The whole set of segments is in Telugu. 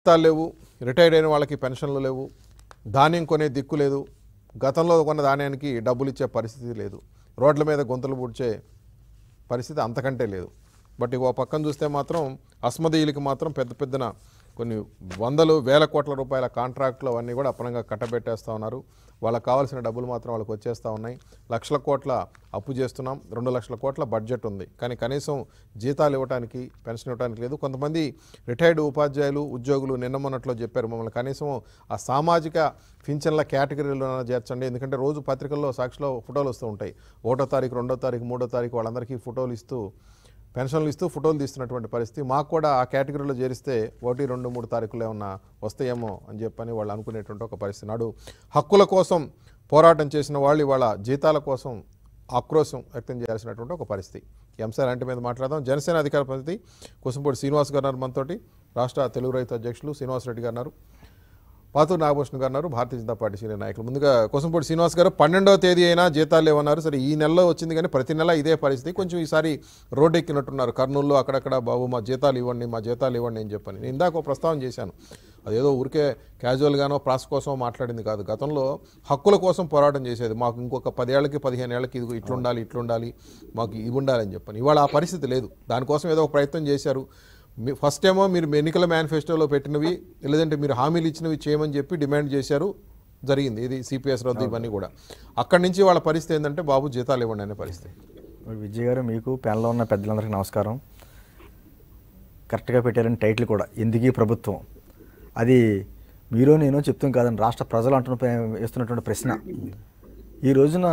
జీతాలు లేవు రిటైర్డ్ అయిన వాళ్ళకి పెన్షన్లు లేవు ధాన్యం కొనే దిక్కు లేదు గతంలో కొన్న ధాన్యానికి డబ్బులు ఇచ్చే పరిస్థితి లేదు రోడ్ల మీద గొంతులు పూడ్చే పరిస్థితి అంతకంటే లేదు బట్ ఇక ఓ పక్కన చూస్తే మాత్రం అస్మదీయులకి మాత్రం పెద్ద పెద్దన కొన్ని వందలు వేల కోట్ల రూపాయల కాంట్రాక్ట్లు అవన్నీ కూడా అప్పనంగా కట్టబెట్టేస్తూ ఉన్నారు వాళ్ళకి కావాల్సిన డబ్బులు మాత్రం వాళ్ళకి వచ్చేస్తూ ఉన్నాయి లక్షల కోట్ల అప్పు చేస్తున్నాం రెండు లక్షల కోట్ల బడ్జెట్ ఉంది కానీ కనీసం జీతాలు ఇవ్వడానికి పెన్షన్ ఇవ్వడానికి లేదు కొంతమంది రిటైర్డ్ ఉపాధ్యాయులు ఉద్యోగులు నిన్న మొన్నట్లో చెప్పారు మమ్మల్ని కనీసం ఆ సామాజిక పింఛన్ల కేటగిరీలో చేర్చండి ఎందుకంటే రోజు పత్రికల్లో సాక్షిలో ఫోటోలు వస్తూ ఉంటాయి ఒకటో తారీఖు రెండో తారీఖు మూడో తారీఖు వాళ్ళందరికీ ఫోటోలు ఇస్తూ పెన్షన్లు ఇస్తూ ఫోటోలు తీస్తున్నటువంటి పరిస్థితి మాకు కూడా ఆ కేటగిరీలో చేరిస్తే ఒకటి రెండు మూడు తారీఖులు ఏమన్నా వస్తాయేమో అని చెప్పని వాళ్ళు అనుకునేటువంటి ఒక పరిస్థితి నాడు హక్కుల కోసం పోరాటం చేసిన వాళ్ళు ఇవాళ జీతాల కోసం ఆక్రోశం వ్యక్తం చేయాల్సినటువంటి ఒక పరిస్థితి ఈ అంశాలంటి మీద మాట్లాడదాం జనసేన అధికార ప్రతినిధి కుసంపూడి శ్రీనివాస్ గారు ఉన్నారు మనతోటి రాష్ట్ర తెలుగు రైతు అధ్యక్షులు శ్రీనివాస్ రెడ్డి గారు ఉన్నారు పాతూరు నాగభూషణ్ గారు ఉన్నారు భారతీయ జనతా పార్టీ సీనియర్ నాయకులు ముందుగా కోసంపూడి శ్రీనివాస్ గారు పన్నెండవ తేదీ అయినా జీతాలు లేవన్నారు సరే ఈ నెలలో వచ్చింది కానీ ప్రతి నెల ఇదే పరిస్థితి కొంచెం ఈసారి రోడ్డు ఎక్కినట్టున్నారు కర్నూలులో అక్కడక్కడ బాబు మా జీతాలు ఇవ్వండి మా జీతాలు ఇవ్వండి అని చెప్పని నేను ఇందాక ఒక ప్రస్తావన చేశాను అదేదో ఊరికే క్యాజువల్గానో ప్రాస్ కోసం మాట్లాడింది కాదు గతంలో హక్కుల కోసం పోరాటం చేసేది మాకు ఇంకొక పదేళ్లకి పదిహేను ఏళ్ళకి ఇది ఇట్లుండాలి ఇట్లుండాలి మాకు ఇది ఉండాలని చెప్పని ఇవాళ ఆ పరిస్థితి లేదు దానికోసం ఏదో ఒక ప్రయత్నం చేశారు మీ ఫస్ట్ ఏమో మీరు ఎన్నికల మేనిఫెస్టోలో పెట్టినవి లేదంటే మీరు హామీలు ఇచ్చినవి చేయమని చెప్పి డిమాండ్ చేశారు జరిగింది ఇది సిపిఎస్ రద్దు ఇవన్నీ కూడా అక్కడి నుంచి వాళ్ళ పరిస్థితి ఏంటంటే బాబు జీతాలు ఇవ్వండి అనే పరిస్థితి విజయ్ గారు మీకు ప్యానల్లో ఉన్న పెద్దలందరికీ నమస్కారం కరెక్ట్గా పెట్టారని టైటిల్ కూడా ఎందుకు ఈ ప్రభుత్వం అది మీరు నేను చెప్తాం కాదండి రాష్ట్ర ప్రజలు అంటున్న ప్ర- వేస్తున్నటువంటి ప్రశ్న ఈ రోజున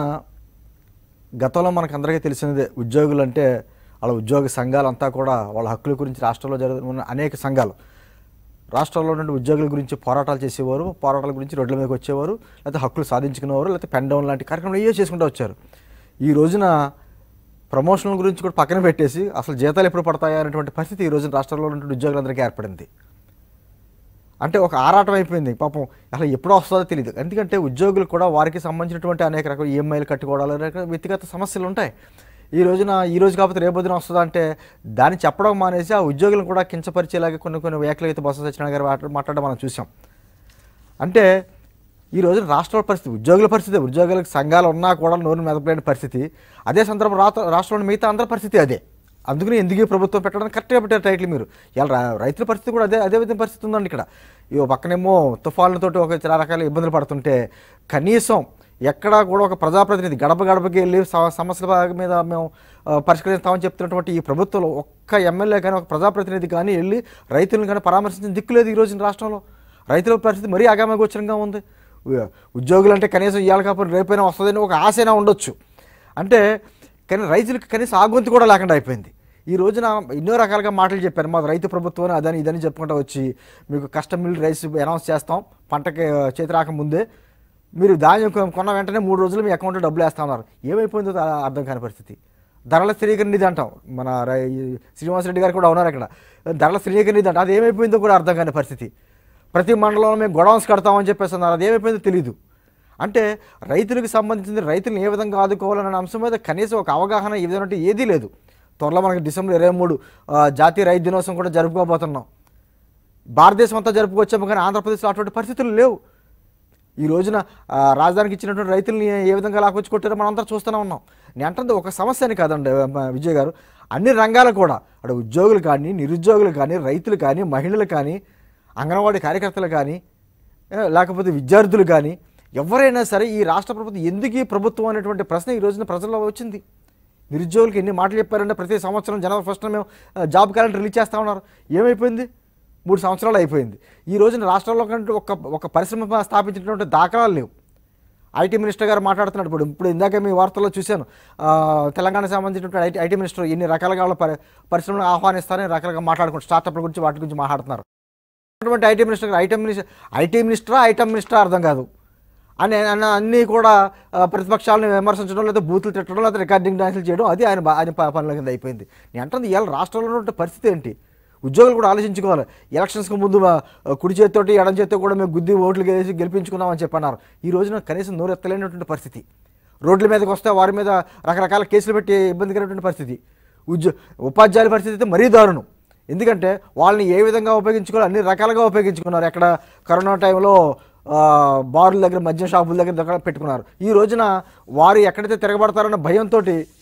గతంలో మనకు అందరికీ తెలిసినదే ఉద్యోగులు అంటే వాళ్ళ ఉద్యోగ సంఘాలంతా కూడా వాళ్ళ హక్కుల గురించి రాష్ట్రంలో జరుగుతున్న అనేక సంఘాలు రాష్ట్రంలో ఉన్న ఉద్యోగుల గురించి పోరాటాలు చేసేవారు పోరాటాల గురించి రోడ్ల మీదకి వచ్చేవారు లేకపోతే హక్కులు సాధించుకునేవారు లేకపోతే పెన్ డౌన్ లాంటి కార్యక్రమాలు ఏ చేసుకుంటూ వచ్చారు ఈ రోజున ప్రమోషన్ల గురించి కూడా పక్కన పెట్టేసి అసలు జీతాలు ఎప్పుడు పడతాయా అనేటువంటి పరిస్థితి ఈ రోజున రాష్ట్రంలో ఉన్నటువంటి ఉద్యోగులందరికీ ఏర్పడింది అంటే ఒక ఆరాటం అయిపోయింది పాపం అసలు ఎప్పుడు వస్తుందో తెలియదు ఎందుకంటే ఉద్యోగులు కూడా వారికి సంబంధించినటువంటి అనేక రకాల ఈఎంఐలు కట్టుకోవడాలు అనేక వ్యక్తిగత సమస్యలు ఉంటాయి ఈ రోజున ఈ రోజు కాకపోతే రేపు పొద్దున వస్తుందా అంటే దాన్ని చెప్పడం మానేసి ఆ ఉద్యోగులను కూడా కించపరిచేలాగా కొన్ని కొన్ని వ్యాఖ్యలు అయితే బొత్స సత్యనారాయణ గారు మాట్లా- మాట్లాడడం మనం చూసాం అంటే ఈ రోజున రాష్ట్రాల పరిస్థితి ఉద్యోగుల పరిస్థితి ఉద్యోగులకు సంఘాలు ఉన్నా కూడా నోరు మెదపలేని పరిస్థితి అదే సందర్భం రాష్ట్ర రాష్ట్రంలోని మిగతా అందరి పరిస్థితి అదే అందుకని ఎందుకు ఈ ప్రభుత్వం పెట్టడానికి కరెక్ట్గా పెట్టారు టైటిల్ మీరు ఇలా రా- రైతుల పరిస్థితి కూడా అదే అదే విధంగా పరిస్థితి ఉందండి ఇక్కడ ఈ పక్కనేమో తుఫాన్లతోటి ఒక చాలా రకాల ఇబ్బందులు పడుతుంటే కనీసం ఎక్కడా కూడా ఒక ప్రజాప్రతినిధి గడప గడపకి వెళ్ళి స- సమస్యల మీద మేము ఆ, పరిష్కరిస్తామని చెప్తున్నటువంటి ఈ ప్రభుత్వంలో ఒక్క ఎమ్మెల్యే కానీ ఒక ప్రజాప్రతినిధి కానీ వెళ్ళి రైతులను కానీ పరామర్శించిన దిక్కు లేదు ఈ రోజున రాష్ట్రంలో రైతుల పరిస్థితి మరీ అగామగోచరంగా ఉంది ఉ- ఉద్యోగులు అంటే కనీసం ఇవాళ కాకపోతే రేపైనా వస్తుందని ఒక ఆశైనా ఉండొచ్చు అంటే కానీ రైతులకు కనీసం ఆగొంతు కూడా లేకుండా అయిపోయింది ఈ రోజున ఎన్నో రకాలుగా మాటలు చెప్పారు మా రైతు ప్రభుత్వం అదని ఇదని చెప్పుకుంటూ వచ్చి మీకు కస్టమ్ మిల్ రైస్ అనౌన్స్ చేస్తాం పంటకి ఆ, చేతి రాకముందే మీరు ధాన్యం కొ- కొన్న వెంటనే మూడు రోజులు మీ అకౌంట్లో డబ్బులు వేస్తా ఉన్నారు ఏమైపోయిందో తా- అర్థం కాని పరిస్థితి ధరల స్థిరీకరణ నిధి అంటాం మన రై- శ్రీనివాసరెడ్డి గారు కూడా ఉన్నారు అక్కడ ధరల స్థిరీకరణ నిధి అంటాం అది ఏమైపోయిందో కూడా అర్థం కాని పరిస్థితి ప్రతి మండలంలో మేము గొడవన్స్ కడతామని చెప్పేసి అన్నారు అది ఏమైపోయిందో తెలియదు అంటే రైతులకు సంబంధించిన రైతులను ఏ విధంగా ఆదుకోవాలనే అంశం మీద కనీసం ఒక అవగాహన ఈ విధంగా ఏదీ లేదు త్వరలో మనకి డిసెంబర్ ఇరవై మూడు జాతీయ రైతు దినోత్సవం కూడా జరుపుకోబోతున్నాం భారతదేశం అంతా జరుపుకొచ్చాము కానీ ఆంధ్రప్రదేశ్లో అటువంటి పరిస్థితులు లేవు ఈ రోజున ఆ, రాజధానికి ఇచ్చినటువంటి రైతుల్ని ఏ విధంగా లాకొచ్చి కొట్టారో మనం అంతా చూస్తూనే ఉన్నాం నేను అంటుంది ఒక సమస్య అని కాదండి ఆ, విజయ్ గారు అన్ని రంగాలు కూడా అక్కడ ఉద్యోగులు కానీ నిరుద్యోగులు కానీ రైతులు కానీ మహిళలు కానీ అంగన్వాడీ కార్యకర్తలు కానీ ఏ, లేకపోతే విద్యార్థులు కానీ ఎవరైనా సరే ఈ రాష్ట్ర ప్రభుత్వం ఎందుకు ఈ ప్రభుత్వం అనేటువంటి ప్రశ్న ఈ రోజున ప్రజల్లో వచ్చింది నిరుద్యోగులకు ఎన్ని మాటలు చెప్పారంటే ప్రతి సంవత్సరం జనవరి ఫస్ట్ మేము ఆ, జాబ్ క్యాలెండర్ రిలీజ్ చేస్తా ఉన్నారు ఏమైపోయింది మూడు సంవత్సరాలు అయిపోయింది ఈ రోజున రాష్ట్రంలో కంటే ఒక ఒక పరిశ్రమ స్థాపించినటువంటి దాఖలాలు లేవు ఐటీ మినిస్టర్ గారు మాట్లాడుతున్నాడు ఇప్పుడు ఇప్పుడు ఇందాక మీ వార్తల్లో చూశాను ఆ, తెలంగాణకు సంబంధించినటువంటి ఐటీ ఐటీ మినిస్టర్ ఎన్ని రకాలుగా వాళ్ళ పరి పరిశ్రమలు ఆహ్వానిస్తారని రకాలుగా మాట్లాడుకుంటూ స్టార్టప్ల గురించి వాటి గురించి మాట్లాడుతున్నారు అటువంటి ఐటీ మినిస్టర్ గారు, ఐటీ మినిస్టర్ ఐటీ మినిస్టరా ఐటమ్ మినిస్టరా అర్థం కాదు అని అన్న అన్నీ కూడా ఆ, ప్రతిపక్షాలను విమర్శించడం లేదా బూతులు తిట్టడం లేదా రికార్డింగ్ డాన్సులు చేయడం అది ఆయన బా- ఆయన ప- పనుల కింద అయిపోయింది నేను అంటుంది ఇవాళ రాష్ట్రంలో ఉన్న పరిస్థితి ఏంటి ఉద్యోగులు కూడా ఆలోచించుకోవాలి ఎలక్షన్స్కి ముందు మా, ఆ, కుడి చేతితోటి ఎడం చేతితో కూడా మేము గుద్ది ఓట్లు గెలిచి గెలిపించుకున్నామని చెప్పన్నారు ఈ రోజున కనీసం నోరు ఎత్తలేనటువంటి పరిస్థితి రోడ్ల మీదకి వస్తే వారి మీద రకరకాల కేసులు పెట్టి ఇబ్బందికరమైనటువంటి పరిస్థితి ఉద్యో ఉపాధ్యాయుల పరిస్థితి అయితే మరీ దారుణం ఎందుకంటే వాళ్ళని ఏ విధంగా ఉపయోగించుకోవాలి అన్ని రకాలుగా ఉపయోగించుకున్నారు ఎక్కడ కరోనా టైంలో ఆ, బార్ల దగ్గర మద్యం షాపుల దగ్గర దగ్గర పెట్టుకున్నారు ఈ రోజున వారు ఎక్కడైతే తిరగబడతారన్న భయంతో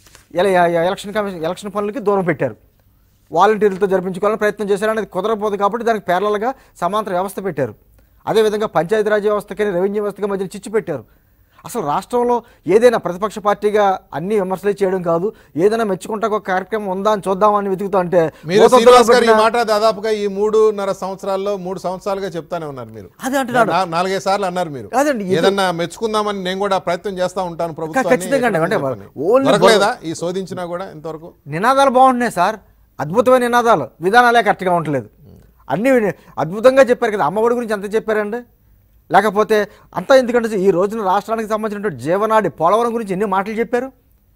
ఎలక్షన్ కమిషన్ ఎలక్షన్ పనులకి దూరం పెట్టారు వాలంటీర్లతో జరిపించుకోవాలని ప్రయత్నం చేశారు అనేది కుదరకపోదు కాబట్టి దానికి పేర్లలుగా సమాంతర వ్యవస్థ పెట్టారు అదేవిధంగా పంచాయతీరాజ్ వ్యవస్థకి రెవెన్యూ వ్యవస్థకి మధ్య చిచ్చు పెట్టారు అసలు రాష్ట్రంలో ఏదైనా ప్రతిపక్ష పార్టీగా అన్ని విమర్శలే చేయడం కాదు ఏదైనా మెచ్చుకుంటా ఒక కార్యక్రమం ఉందా అని చూద్దామని వెతుకుతా అంటే మీరు భూతద్దులో శ్రీనివాస్ గారు ఈ పెట్టిన- మాట దాదాపుగా ఈ మూడున్నర సంవత్సరాల్లో మూడు సంవత్సరాలుగా చెప్తానే ఉన్నారు మీరు అదే అంటున్నాడు. నా- నాలుగైదు సార్లు అన్నారు మీరు అదండి, ఇది- ఏదన్నా మెచ్చుకుందామని నేను కూడా ప్రయత్నం చేస్తా ఉంటాను ప్రభుత్వాన్ని ఖచ్చితంగా అండి. అంటే చెప్పని. ఓన్లీ దొరకలేదా ఈ శోధించినా కూడా ఇంతవరకు నినాదాలు బాగుంటున్నాయి సార్ అద్భుతమైన నినాదాలు విధానాలే కరెక్ట్గా ఉండలేదు అన్నీ విని- అద్భుతంగా చెప్పారు కదా అమ్మఒడి గురించి ఎంత చెప్పారండి లేకపోతే అంతా ఎందుకంటే ఈ రోజున రాష్ట్రానికి సంబంధించినటువంటి జీవనాడి పోలవరం గురించి ఎన్ని మాటలు చెప్పారు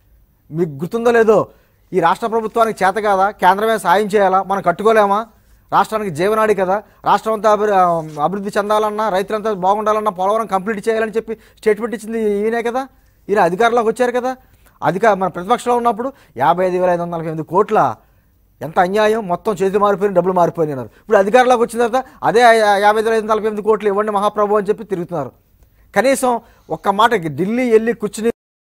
మీకు గుర్తుందో లేదో ఈ రాష్ట్ర ప్రభుత్వానికి చేత కాదా కేంద్రమే సాయం చేయాలా మనం కట్టుకోలేమా రాష్ట్రానికి జీవనాడి కదా రాష్ట్రం అంతా అభి అభివృద్ధి చెందాలన్నా రైతులంతా బాగుండాలన్నా పోలవరం కంప్లీట్ చేయాలని చెప్పి స్టేట్మెంట్ ఇచ్చింది ఈయనే కదా ఈయన అధికారంలోకి వచ్చారు కదా అధికార మన ప్రతిపక్షంలో ఉన్నప్పుడు యాభై ఐదు వేల ఐదు వందల నలభై ఎనిమిది కోట్ల ఎంత అన్యాయం మొత్తం చేతులు మారిపోయిన డబ్బులు మారిపోయినాయి అన్నారు ఇప్పుడు అధికారంలోకి వచ్చిన తర్వాత అదే యా- యాభై ఐదు వేల ఐదు వందల నలభై ఎనిమిది కోట్లు ఇవ్వండి మహాప్రభు అని చెప్పి తిరుగుతున్నారు కనీసం ఒక్క మాటకి ఢిల్లీ వెళ్ళి కూర్చుని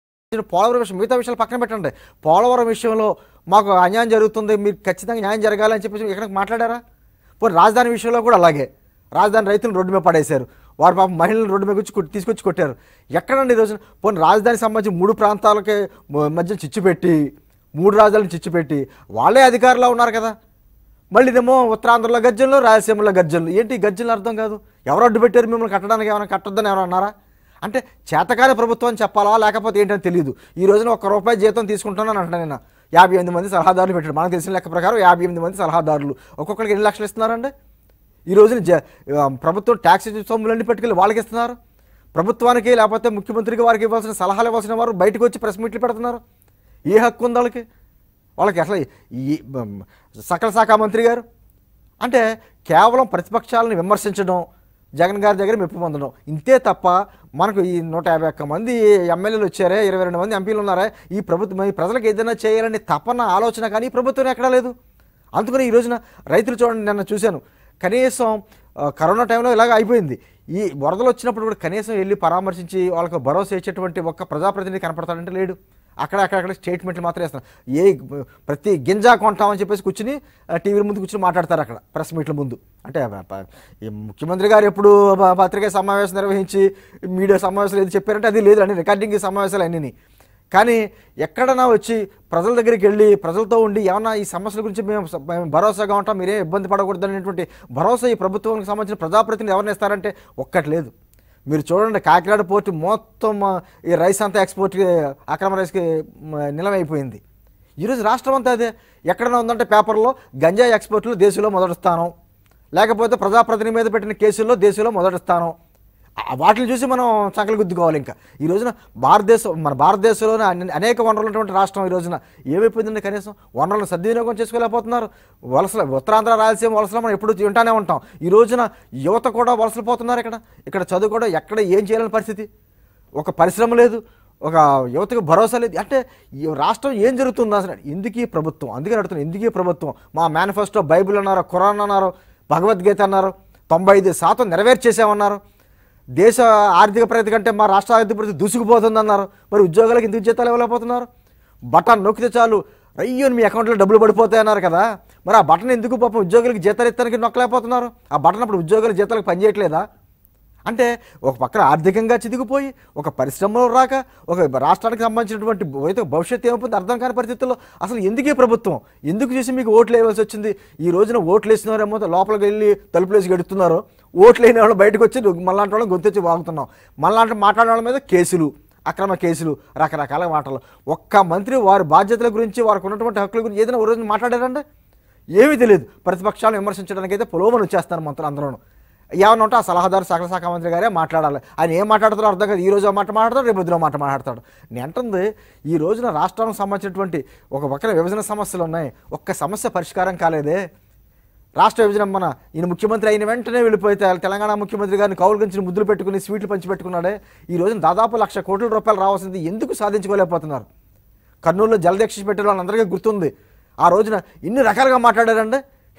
పోలవరం విషయం మిగతా విషయాలు పక్కన పెట్టండి పోలవరం విషయంలో మాకు అన్యాయం జరుగుతుంది మీరు ఖచ్చితంగా న్యాయం జరగాలని చెప్పేసి ఎక్కడ మాట్లాడారా పోనీ రాజధాని విషయంలో కూడా అలాగే రాజధాని రైతులను రోడ్డు మీద పడేశారు వారు పాపం మహిళలను రోడ్డు మీద వచ్చి కొట్టి- తీసుకొచ్చి కొట్టారు ఎక్కడండి ఈ రోజున పోనీ రాజధానికి సంబంధించి మూడు ప్రాంతాలకి మ- మధ్య చిచ్చు పెట్టి మూడు రాజధానులు చిచ్చు పెట్టి వాళ్ళే అధికారంలో ఉన్నారు కదా మళ్ళీ ఇదేమో ఉత్తరాంధ్రలో గర్జనలు రాయలసీమలో గర్జనలు ఏంటి ఈ గర్జనలు అర్థం కాదు ఎవరు అడ్డు పెట్టారు మిమ్మల్ని కట్టడానికి ఏమైనా కట్టొద్దని ఎవరు అన్నారా అంటే చేతకాని ప్రభుత్వం అని చెప్పాలా లేకపోతే ఏంటని తెలియదు ఈ రోజున ఒక్క రూపాయి జీతం తీసుకుంటున్నాను అంటున్నాను నేను యాభై ఎనిమిది మంది సలహాదారులు పెట్టారు మనకు తెలిసిన లెక్క ప్రకారం యాభై ఎనిమిది మంది సలహాదారులు ఒక్కొక్కరికి ఎన్ని లక్షలు ఇస్తున్నారండి ఈ రోజున జ ఆ, ప్రభుత్వం ట్యాక్స్ సొమ్ములన్నీ పట్టుకెళ్ళి వాళ్ళకి ఇస్తున్నారు ప్రభుత్వానికి లేకపోతే ముఖ్యమంత్రికి వారికి ఇవ్వాల్సిన సలహాలు ఇవ్వాల్సిన వారు బయటకు వచ్చి ప్రెస్ మీట్లు పెడుతున్నారు ఏ హక్కు ఉంది వాళ్ళకి వాళ్ళకి అసలు ఈ బం, సకల శాఖ మంత్రి గారు అంటే కేవలం ప్రతిపక్షాలను విమర్శించడం జగన్ గారి దగ్గర మెప్పు పొందడం ఇంతే తప్ప మనకు ఈ నూట యాభై ఒక్క మంది ఎమ్మెల్యేలు వచ్చారే ఇరవై రెండు మంది ఎంపీలు ఉన్నారే ఈ ప్రభుత్వం ఈ ప్రజలకు ఏదైనా చేయాలని తపన ఆలోచన కానీ ఈ ప్రభుత్వం ఎక్కడా లేదు అందుకని ఈ రోజున రైతులు చూడండి నిన్న చూశాను కనీసం ఆ, కరోనా టైంలో ఇలాగ అయిపోయింది ఈ వరదలు వచ్చినప్పుడు కూడా కనీసం వెళ్ళి పరామర్శించి వాళ్ళకు భరోసా ఇచ్చేటువంటి ఒక్క ప్రజాప్రతినిధి కనపడతాడంటే లేడు అక్కడ అక్కడక్కడ స్టేట్మెంట్లు మాత్రం వేస్తున్నారు ఏ ప్రతి గింజ కొంటామని చెప్పేసి కూర్చుని ఆ, టీవీల ముందు కూర్చుని మాట్లాడతారు అక్కడ ప్రెస్ మీట్ల ముందు అంటే ప- ప- ఈ ముఖ్యమంత్రి గారు ఎప్పుడు ప- పత్రికా సమావేశం నిర్వహించి మీడియా సమావేశాలు ఏది చెప్పారంటే అది లేదు అని రికార్డింగ్ సమావేశాలు అన్నీ కానీ ఎక్కడన్నా వచ్చి ప్రజల దగ్గరికి వెళ్ళి ప్రజలతో ఉండి ఏమన్నా ఈ సమస్యల గురించి మేము స- మేము భరోసాగా ఉంటాం మీరే ఇబ్బంది పడకూడదు అనేటువంటి భరోసా ఈ ప్రభుత్వానికి సంబంధించిన ప్రజాప్రతినిధి ఎవరిని ఇస్తారంటే ఒక్కటి లేదు మీరు చూడండి కాకినాడ పోర్టు మొత్తం ఆ, ఈ రైస్ అంతా ఎక్స్పోర్ట్కి అక్రమ రైస్కి మ, నిలమైపోయింది ఈరోజు రాష్ట్రం అంతా అదే ఎక్కడైనా ఉందంటే పేపర్లో గంజాయి ఎక్స్పోర్ట్లో దేశంలో మొదటి స్థానం లేకపోతే ప్రజాప్రతినిధి మీద పెట్టిన కేసుల్లో దేశంలో మొదటి స్థానం ఆ వాటిని చూసి మనం సంకలు గుద్దుకోవాలి ఇంకా ఈ రోజున భారతదేశం మన భారతదేశంలోనే అన్ని- అనేక వనరులు ఉన్నటువంటి రాష్ట్రం ఈ రోజున ఏమైపోయిందండి కనీసం వనరులను సద్వినియోగం చేసుకోలేకపోతున్నారు వలసలు ఉత్తరాంధ్ర రాయలసీమ వలసలు మనం ఎప్పుడు వింటానే ఉంటాం ఈ రోజున యువత కూడా వలసలు పోతున్నారు ఇక్కడ ఇక్కడ చదువు కూడా ఎక్కడ ఏం చేయాలని పరిస్థితి ఒక పరిశ్రమ లేదు ఒక యువతకు భరోసా లేదు అంటే ఈ రాష్ట్రం ఏం జరుగుతుంది అసలు ఎందుకు ఈ ప్రభుత్వం అందుకే అడుగుతున్నాను ఎందుకు ఈ ప్రభుత్వం మా మేనిఫెస్టో బైబిల్ అన్నారు ఖురాన్ అన్నారు భగవద్గీత అన్నారు తొంభై ఐదు శాతం నెరవేర్చేసామన్నారు దేశ ఆర్థిక ప్రగతి కంటే మా రాష్ట్ర ఆర్థిక ప్రగతి దూసుకుపోతుందన్నారు మరి ఉద్యోగాలకు ఎందుకు జీతాలు ఇవ్వలేకపోతున్నారు బటన్ నొక్కితే చాలు అయ్యో మీ అకౌంట్లో డబ్బులు పడిపోతాయి అన్నారు కదా మరి ఆ బటన్ ఎందుకు పాపం ఉద్యోగులకు జీతాలు ఇస్తానికి నొక్కలేకపోతున్నారు ఆ బటన్ అప్పుడు ఉద్యోగుల జీతాలకు పనిచేయట్లేదా అంటే ఒక పక్కన ఆర్థికంగా చితికిపోయి ఒక పరిశ్రమలో రాక ఒక రాష్ట్రానికి సంబంధించినటువంటి భవిత- భవిష్యత్తు ఏమైపోతుంది అర్థం కాని పరిస్థితుల్లో అసలు ఎందుకే ప్రభుత్వం ఎందుకు చేసి మీకు ఓట్లు వేయవలసి వచ్చింది ఈ రోజున ఓట్లు వేసినారేమో లోపలికి వెళ్ళి తలుపులేసి గడుతున్నారు ఓట్లు వేయని వాళ్ళు బయటకు వచ్చి మళ్ళాంటి వాళ్ళని గొంతెచ్చి వాగుతున్నాం మళ్ళాంటి మాట్లాడే వాళ్ళ మీద కేసులు అక్రమ కేసులు రకరకాల మాటలు ఒక్క మంత్రి వారి బాధ్యతల గురించి వారికి ఉన్నటువంటి హక్కుల గురించి ఏదైనా ఓ రోజు మాట్లాడారంటే ఏమీ తెలియదు ప్రతిపక్షాలను విమర్శించడానికి అయితే పొలోమని వచ్చేస్తారు మంత్రులు అందరూ ఏమన్నా ఉంటే ఆ సలహాదారు సకల శాఖ మంత్రి గారే మాట్లాడాలి ఆయన ఏం మాట్లాడతారో అర్థం కాదు ఈ రోజు ఒక మాట మాట్లాడతాడు రేపు పొద్దున ఒక మాట మాట్లాడతాడు నేను అంటుంది ఈ రోజున రాష్ట్రానికి సంబంధించినటువంటి ఒక పక్కన విభజన సమస్యలు ఉన్నాయి ఒక్క సమస్య పరిష్కారం కాలేదే రాష్ట్ర విభజన మన ఈయన ముఖ్యమంత్రి అయిన వెంటనే వెళ్ళిపోతే తెలంగాణ ముఖ్యమంత్రి గారిని కౌలుగంచిన ముద్దులు పెట్టుకుని స్వీట్లు పంచిపెట్టుకున్నాడే ఈ రోజున దాదాపు లక్ష కోట్ల రూపాయలు రావాల్సింది ఎందుకు సాధించుకోలేకపోతున్నారు కర్నూలులో జలదీక్ష పెట్టిన వాళ్ళందరికీ గుర్తుంది ఆ రోజున ఇన్ని రకాలుగా మాట్లాడారండి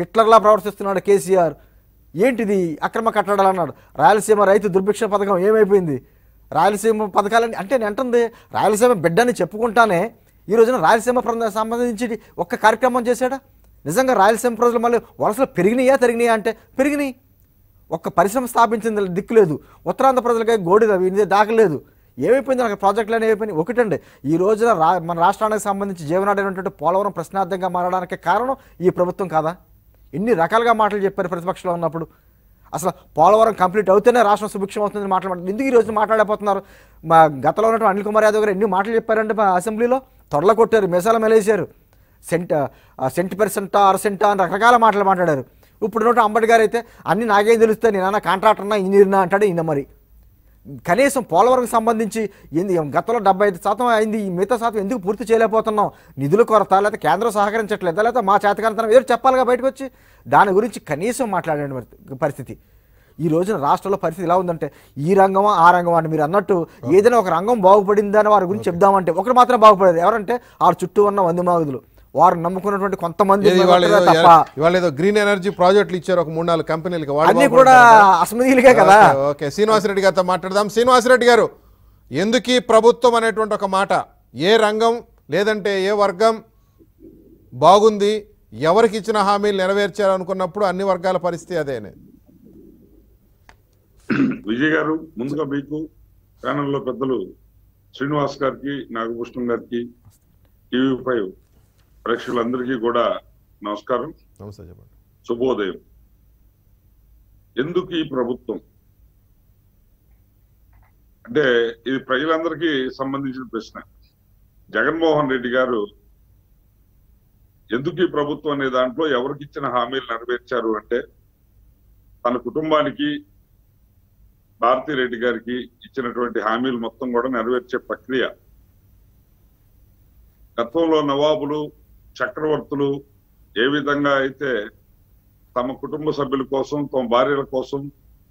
హిట్లర్లా ప్రవర్తిస్తున్నాడు కేసీఆర్ ఏంటిది అక్రమ కట్టడాలు అన్నాడు రాయలసీమ రైతు దుర్భిక్ష పథకం ఏమైపోయింది రాయలసీమ పథకాలని అంటే నేను అంటుంది రాయలసీమ బిడ్డని చెప్పుకుంటానే ఈ రోజున రాయలసీమ ప్రాంతానికి సంబంధించి ఒక్క కార్యక్రమం చేశాడా నిజంగా రాయలసీమ ప్రజలు మళ్ళీ వలసలు పెరిగినాయా తరిగినాయా అంటే పెరిగినాయి ఒక్క పరిశ్రమ స్థాపించింది దిక్కు లేదు ఉత్తరాంధ్ర ప్రజలకి గోడి ఇది దాకలేదు ఏమైపోయింది నాకు ప్రాజెక్టులు అనేవి అయిపోయినాయి ఒకటండి ఈ రోజున రా మన రాష్ట్రానికి సంబంధించి జీవనాడైనటువంటి పోలవరం ప్రశ్నార్థంగా మారడానికి కారణం ఈ ప్రభుత్వం కాదా ఎన్ని రకాలుగా మాటలు చెప్పారు ప్రతిపక్షంలో ఉన్నప్పుడు అసలు పోలవరం కంప్లీట్ అవుతేనే రాష్ట్రం సుభిక్షం అవుతుందని మాట్లాడారు ఎందుకు ఈ రోజు మాట్లాడలేకపోతున్నారు మా గతంలో ఉన్నటువంటి అనిల్ కుమార్ యాదవ్ గారు ఎన్ని మాటలు చెప్పారంటే మా అసెంబ్లీలో తొడల కొట్టారు మిసాల మెలేసారు సెంట్ ఆ సెంట్ పర్సెంటా అర సెంటా అని రకరకాల మాటలు మాట్లాడారు ఇప్పుడు ఉన్నట్టు అంబటి గారు అయితే అన్ని నాకేం తెలుస్తాయి నేనన్నా కాంట్రాక్టర్నా ఇంజనీర్నా అంటాడు ఈయన మరి కనీసం పోలవరంకి సంబంధించి ఏంది గతంలో డెబ్బై ఐదు శాతం అయింది ఈ మిగతా శాతం ఎందుకు పూర్తి చేయలేకపోతున్నాం నిధుల కొరత లేకపోతే కేంద్రం సహకరించట్లేదా లేకపోతే మా చేతకాంతనం ఏదో చెప్పాలిగా బయటకు వచ్చి దాని గురించి కనీసం మాట్లాడే పరిస్థితి ఈ రోజున రాష్ట్రంలో పరిస్థితి ఎలా ఉందంటే ఈ రంగమా ఆ రంగమా అని మీరు అన్నట్టు ఏదైనా ఒక రంగం బాగుపడిందని వారి గురించి చెప్దామంటే ఒకటి మాత్రం బాగుపడేది ఎవరంటే ఆ చుట్టూ ఉన్న వంది మాగుదులు వారు నమ్ముకున్నటువంటి కొంతమంది ఏది ఇవాళ ఏదో తప్ప ఇవాళ ఏదో గ్రీన్ ఎనర్జీ ప్రాజెక్టులు ఇచ్చారు ఒక మూడు నాలుగు కంపెనీలకి వాళ్ళు అన్ని కూడా బాగుపడతారా? అసమనీయులకే కదా ఓకే, ఓకే శ్రీనివాసరెడ్డి గారితో మాట్లాడదాం శ్రీనివాసరెడ్డి గారు ఎందుకు ఈ ప్రభుత్వం అనేటువంటి ఒక మాట ఏ రంగం లేదంటే ఏ వర్గం బాగుంది ఎవరికి ఇచ్చిన హామీలు నెరవేర్చారనుకున్నప్పుడు అన్ని వర్గాల పరిస్థితి అదేనే విజయ్ గారు ముందుగా మీకు ప్యానల్లో పెద్దలు శ్రీనివాస్ గారికి నాగభూషణం గారికి టీవీ ఫైవ్ ప్రేక్షకులందరికీ కూడా నమస్కారం నమస్తే చెప్పండి శుభోదయం ఎందుకు ఈ ప్రభుత్వం అంటే ఇది ప్రజలందరికీ సంబంధించిన ప్రశ్న జగన్మోహన్ రెడ్డి గారు ఎందుకు ఈ ప్రభుత్వం అనే దాంట్లో ఎవరికి ఇచ్చిన హామీలు నెరవేర్చారు అంటే తన కుటుంబానికి భారతీ రెడ్డి గారికి ఇచ్చినటువంటి హామీలు మొత్తం కూడా నెరవేర్చే ప్రక్రియ గతంలో నవాబులు చక్రవర్తులు ఏ విధంగా అయితే తమ కుటుంబ సభ్యుల కోసం తమ భార్యల కోసం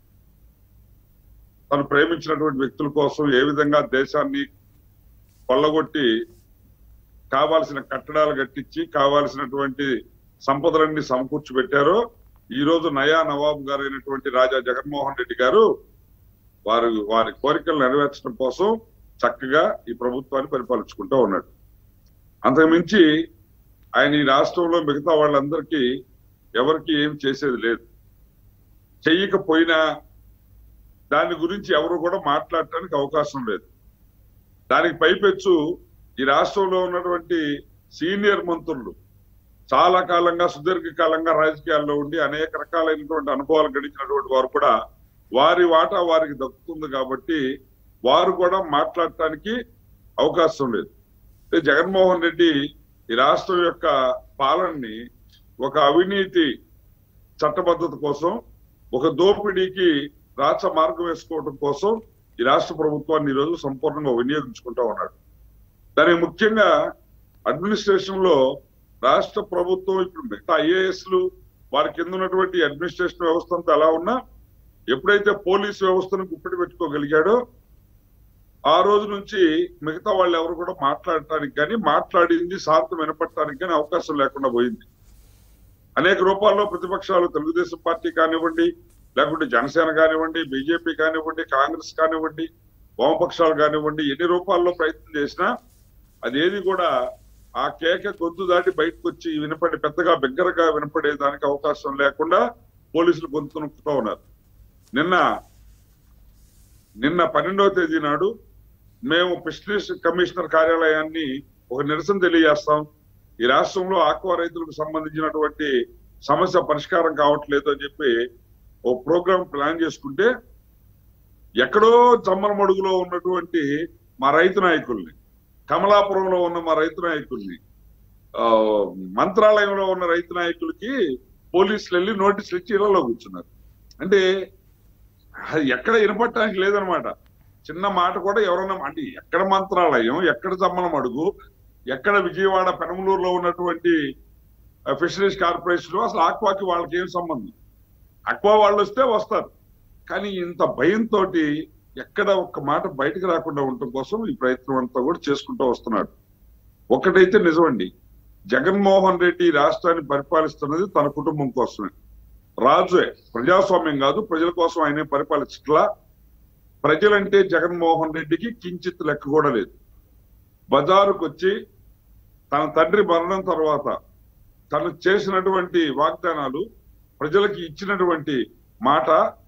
తను ప్రేమించినటువంటి వ్యక్తుల కోసం ఏ విధంగా దేశాన్ని కొల్లగొట్టి కావాల్సిన కట్టడాలు కట్టించి కావాల్సినటువంటి సంపదలన్నీ సమకూర్చి పెట్టారో ఈ రోజు నయా నవాబు గారు అయినటువంటి రాజా జగన్మోహన్ రెడ్డి గారు వారు వారి కోరికలు నెరవేర్చడం కోసం చక్కగా ఈ ప్రభుత్వాన్ని పరిపాలించుకుంటూ ఉన్నాడు అంతకుమించి ఆయన ఈ రాష్ట్రంలో మిగతా వాళ్ళందరికీ ఎవరికి ఏం చేసేది లేదు చెయ్యకపోయినా దాని గురించి ఎవరు కూడా మాట్లాడటానికి అవకాశం లేదు దానికి పైపెచ్చు ఈ రాష్ట్రంలో ఉన్నటువంటి సీనియర్ మంత్రులు చాలా కాలంగా సుదీర్ఘ కాలంగా రాజకీయాల్లో ఉండి అనేక రకాలైనటువంటి అనుభవాలు గడించినటువంటి వారు కూడా వారి వాటా వారికి దక్కుతుంది కాబట్టి వారు కూడా మాట్లాడటానికి అవకాశం లేదు అంటే జగన్మోహన్ రెడ్డి ఈ రాష్ట్రం యొక్క పాలనని ఒక అవినీతి చట్టబద్ధత కోసం ఒక దోపిడీకి రాష్ట్ర మార్గం వేసుకోవడం కోసం ఈ రాష్ట్ర ప్రభుత్వాన్ని ఈరోజు సంపూర్ణంగా వినియోగించుకుంటా ఉన్నాడు దానికి ముఖ్యంగా అడ్మినిస్ట్రేషన్ లో రాష్ట్ర ప్రభుత్వం ఇప్పుడు మిగతా ఐఏఎస్లు వారి కింద ఉన్నటువంటి అడ్మినిస్ట్రేషన్ వ్యవస్థ అంతా ఎలా ఉన్నా ఎప్పుడైతే పోలీస్ వ్యవస్థను గుప్పిడి పెట్టుకోగలిగాడో ఆ రోజు నుంచి మిగతా వాళ్ళు ఎవరు కూడా మాట్లాడటానికి కానీ మాట్లాడింది సార్థం వినపడటానికి కానీ అవకాశం లేకుండా పోయింది అనేక రూపాల్లో ప్రతిపక్షాలు తెలుగుదేశం పార్టీ కానివ్వండి లేకుంటే జనసేన కానివ్వండి బీజేపీ కానివ్వండి కాంగ్రెస్ కానివ్వండి వామపక్షాలు కానివ్వండి ఎన్ని రూపాల్లో ప్రయత్నం చేసినా అదేది కూడా ఆ కేక గొంతు దాటి బయటకు వచ్చి వినపడి పెద్దగా బిగ్గరగా వినపడే దానికి అవకాశం లేకుండా పోలీసులు గొంతు నొక్కుతూ ఉన్నారు నిన్న నిన్న పన్నెండవ తేదీ నాడు మేము ఫిషరీస్ కమిషనర్ కార్యాలయాన్ని ఒక నిరసన తెలియజేస్తాం ఈ రాష్ట్రంలో ఆక్వా రైతులకు సంబంధించినటువంటి సమస్య పరిష్కారం కావట్లేదు అని చెప్పి ఓ ప్రోగ్రామ్ ప్లాన్ చేసుకుంటే ఎక్కడో జమ్మల మడుగులో ఉన్నటువంటి మా రైతు నాయకుల్ని కమలాపురంలో ఉన్న మా రైతు నాయకుల్ని ఆ, మంత్రాలయంలో ఉన్న రైతు నాయకులకి పోలీసులు వెళ్ళి నోటీసులు ఇచ్చి ఇళ్లలో కూర్చున్నారు అంటే అది ఎక్కడ వినపడటానికి లేదనమాట చిన్న మాట కూడా ఎవరన్నా అంటే ఎక్కడ మంత్రాలయం ఎక్కడ జమ్మలం అడుగు ఎక్కడ విజయవాడ పెనమలూరులో ఉన్నటువంటి ఫిషరీస్ కార్పొరేషన్ అసలు ఆక్వాకి వాళ్ళకి ఏం సంబంధం అక్వా వాళ్ళు వస్తే వస్తారు కానీ ఇంత భయంతో ఎక్కడ ఒక్క మాట బయటకు రాకుండా ఉండటం కోసం ఈ ప్రయత్నం అంతా కూడా చేసుకుంటూ వస్తున్నాడు ఒకటైతే నిజమండి జగన్మోహన్ రెడ్డి ఈ రాష్ట్రాన్ని పరిపాలిస్తున్నది తన కుటుంబం కోసమే రాజే ప్రజాస్వామ్యం కాదు ప్రజల కోసం ఆయనే పరిపాలించట్లా ప్రజలంటే జగన్మోహన్ రెడ్డికి కించిత్ లెక్క కూడా లేదు బజారుకు వచ్చి తన తండ్రి మరణం తర్వాత తను చేసినటువంటి వాగ్దానాలు ప్రజలకి ఇచ్చినటువంటి మాట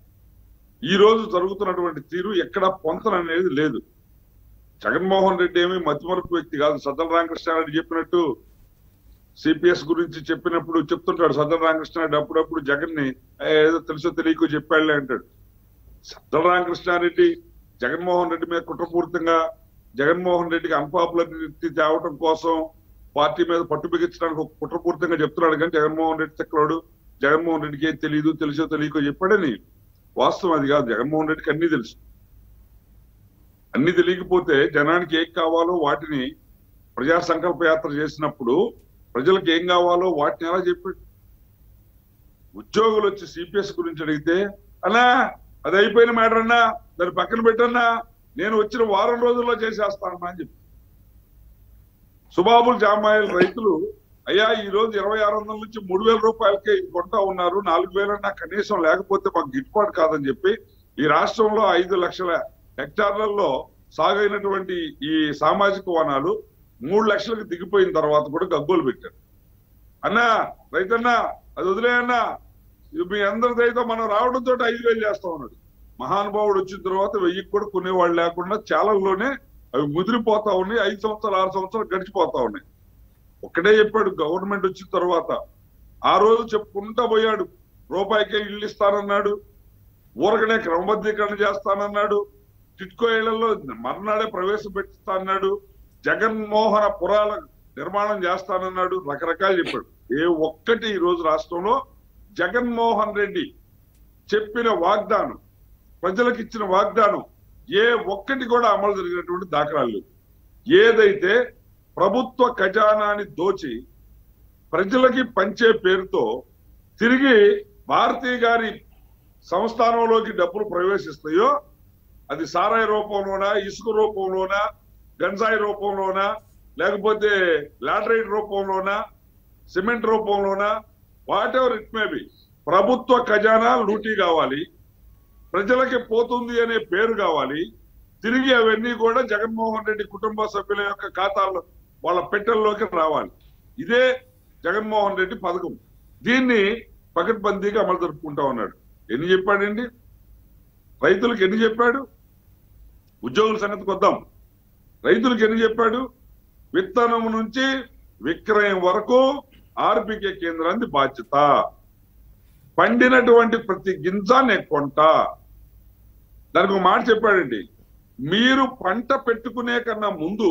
ఈ రోజు జరుగుతున్నటువంటి తీరు ఎక్కడ పొంతన అనేది లేదు జగన్మోహన్ రెడ్డి ఏమి మధ్యమరపు వ్యక్తి కాదు సజ్జల రామకృష్ణారెడ్డి చెప్పినట్టు సిపిఎస్ గురించి చెప్పినప్పుడు చెప్తుంటాడు సజ్జల రామకృష్ణారెడ్డి అప్పుడప్పుడు జగన్ ని ఏదో తెలుసో తెలియకో చెప్పాడులే అంటాడు సజ్జల రామకృష్ణారెడ్డి జగన్మోహన్ రెడ్డి మీద కుట్రపూరితంగా జగన్మోహన్ రెడ్డికి అన్పాపులారిటీ తేవటం కోసం పార్టీ మీద పట్టు బిగించడానికి ఒక కుట్రపూరితంగా చెప్తున్నాడు కానీ జగన్మోహన్ రెడ్డి తిక్కలోడు జగన్మోహన్ రెడ్డికి ఏం తెలియదు తెలుసో తెలియకో చెప్పాడని వాస్తవం అది కాదు జగన్మోహన్ రెడ్డికి అన్ని తెలుసు అన్ని తెలియకపోతే జనానికి ఏం కావాలో వాటిని ప్రజా సంకల్ప యాత్ర చేసినప్పుడు ప్రజలకు ఏం కావాలో వాటిని ఎలా చెప్పాడు ఉద్యోగులు వచ్చి సిపిఎస్ గురించి అడిగితే అన్నా అది అయిపోయిన మ్యాటర్ అన్నా దాన్ని పక్కన పెట్టన్నా నేను వచ్చిన వారం రోజుల్లో చేసేస్తానన్నా అని చెప్పి సుబాబుల్ జామాయిల్ రైతులు అయ్యా ఈ రోజు ఇరవై ఆరు వందల నుంచి మూడు వేల రూపాయలకే కొంటా ఉన్నారు నాలుగు వేలన్నా కనీసం లేకపోతే మాకు గిట్టుబాటు కాదని చెప్పి ఈ రాష్ట్రంలో ఐదు లక్షల హెక్టార్లలో సాగైనటువంటి ఈ సామాజిక వనాలు మూడు లక్షలకు దిగిపోయిన తర్వాత కూడా గగ్గోలు పెట్టారు అన్నా రైతన్నా అది వదిలేయన్నా ఇది మీ అందరి దయతో మనం రావడంతో ఐదు వేలు చేస్తా ఉన్నాడు మహానుభావుడు వచ్చిన తర్వాత వెయ్యికి కూడా కొనేవాళ్ళు లేకుండా చాలల్లోనే అవి ముదిరిపోతా ఉన్నాయి ఐదు సంవత్సరాలు ఆరు సంవత్సరాలు గడిచిపోతా ఉన్నాయి ఒక్కటే చెప్పాడు గవర్నమెంట్ వచ్చిన తర్వాత ఆ రోజు చెప్పుకుంటా పోయాడు రూపాయికే ఇల్లు ఇస్తానన్నాడు ఊరకనే క్రమబద్ధీకరణ చేస్తానన్నాడు టిట్కో ఇళ్లలో మర్నాడే ప్రవేశపెట్టిస్తానన్నాడు జగన్మోహన పురాల నిర్మాణం చేస్తానన్నాడు రకరకాలు చెప్పాడు ఏ ఒక్కటి ఈ రోజు రాష్ట్రంలో జగన్మోహన్ రెడ్డి చెప్పిన వాగ్దానం ప్రజలకు ఇచ్చిన వాగ్దానం ఏ ఒక్కటి కూడా అమలు జరిగినటువంటి దాఖలాలు లేవు ఏదైతే ప్రభుత్వ ఖజానాని దోచి ప్రజలకి పంచే పేరుతో తిరిగి భారతీయ గారి సంస్థానంలోకి డబ్బులు ప్రవేశిస్తాయో అది సారాయి రూపంలోనా ఇసుక రూపంలోనా గంజాయి రూపంలోనా లేకపోతే లాటరైట్ రూపంలోనా సిమెంట్ రూపంలోనా whatever it may be ప్రభుత్వ ఖజానా లూటీ కావాలి ప్రజలకి పోతుంది అనే పేరు కావాలి తిరిగి అవన్నీ కూడా జగన్మోహన్ రెడ్డి కుటుంబ సభ్యుల యొక్క ఖాతాల్లో వాళ్ళ పెట్టెల్లోకి రావాలి ఇదే జగన్మోహన్ రెడ్డి పథకం దీన్ని పకడ్బందీగా అమలు జరుపుకుంటా ఉన్నాడు ఎన్ని చెప్పాడండి రైతులకు ఎన్ని చెప్పాడు ఉద్యోగుల సంగతికి వద్దాం రైతులకు ఎన్ని చెప్పాడు విత్తనం నుంచి విక్రయం వరకు ఆర్బికే కేంద్రాన్ని బాధ్యత పండినటువంటి ప్రతి గింజ నేను కొంటా దానికి ఒక మాట చెప్పాడండి మీరు పంట పెట్టుకునే కన్నా ముందు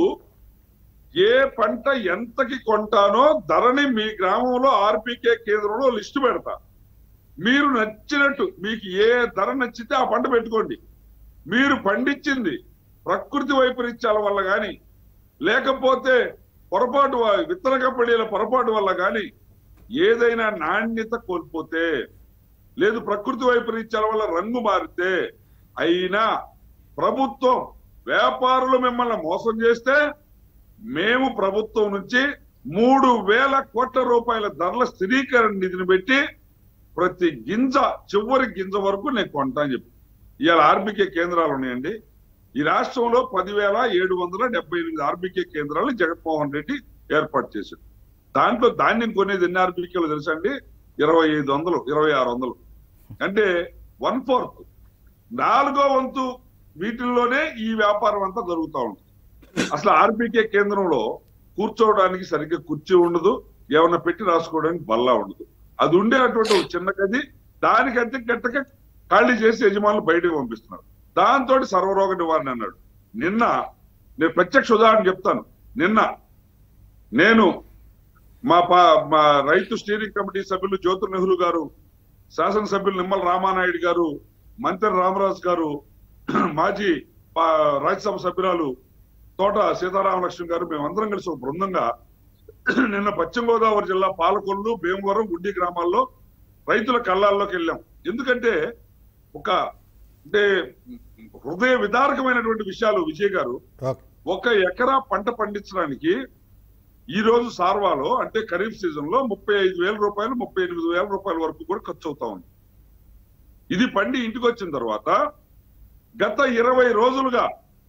ఏ పంట ఎంతకి కొంటానో ధరని మీ గ్రామంలో ఆర్బికే కేంద్రంలో లిస్టు పెడతా మీరు నచ్చినట్టు మీకు ఏ ధర నచ్చితే ఆ పంట పెట్టుకోండి మీరు పండించింది ప్రకృతి వైపరీత్యాల వల్ల గాని లేకపోతే పొరపాటు వ- విత్తన కంపెనీల పొరపాటు వల్ల గాని ఏదైనా నాణ్యత కోల్పోతే లేదు ప్రకృతి వైపరీత్యాల వల్ల రంగు మారితే అయినా ప్రభుత్వం వ్యాపారులు మిమ్మల్ని మోసం చేస్తే మేము ప్రభుత్వం నుంచి మూడు వేల కోట్ల రూపాయల ధరల స్థిరీకరణ నిధిని పెట్టి ప్రతి గింజ చివరి గింజ వరకు నేను కొంటా అని చెప్పి ఇవాళ ఆర్బికే కేంద్రాలు ఉన్నాయండి ఈ రాష్ట్రంలో పదివేల ఏడు వందల డెబ్బై ఎనిమిది ఆర్బికే కేంద్రాలు జగన్మోహన్ రెడ్డి ఏర్పాటు చేశాడు దాంట్లో ధాన్యం కొనేది ఎన్ని ఆర్బికేలు తెలుసా అండి ఇరవై ఐదు వందలు ఇరవై ఆరు వందలు అంటే వన్ ఫోర్త్ నాలుగో వంతు వీటిల్లోనే ఈ వ్యాపారం అంతా జరుగుతూ ఉంటుంది అసలు ఆర్బికే కేంద్రంలో కూర్చోవడానికి సరిగ్గా కుర్చీ ఉండదు ఏమన్నా పెట్టి రాసుకోవడానికి బల్లా ఉండదు అది ఉండేటువంటి ఒక చిన్న గది దానికంటే గట్టక ఖాళీ చేసి యజమానులు బయటకు పంపిస్తున్నారు దాంతో సర్వరోగ నివారణ అన్నాడు నిన్న నేను ప్రత్యక్ష ఉదాహరణ చెప్తాను నిన్న నేను మా పా మా రైతు స్టీరింగ్ కమిటీ సభ్యులు జ్యోతి నెహ్రూ గారు శాసనసభ్యులు నిమ్మల రామానాయుడు గారు మంత్రి రామరాజు గారు మాజీ పా- రాజ్యసభ సభ్యురాలు తోట సీతారామలక్ష్మి గారు మేమందరం కలిసి ఒక బృందంగా నిన్న పశ్చిమ గోదావరి జిల్లా పాలకొల్లు భీమవరం గుండి గ్రామాల్లో రైతుల కళ్ళాల్లోకి వెళ్ళాం ఎందుకంటే ఒక అంటే హృదయ విదారకమైనటువంటి విషయాలు విజయ్ గారు ఓకే ఒక ఎకరా పంట పండించడానికి ఈ రోజు సార్వాలో అంటే ఖరీఫ్ సీజన్ లో ముప్పై ఐదు వేల రూపాయలు ముప్పై ఎనిమిది వేల రూపాయల వరకు కూడా ఖర్చు అవుతా ఉంది ఇది పండి ఇంటికి వచ్చిన తర్వాత గత ఇరవై రోజులుగా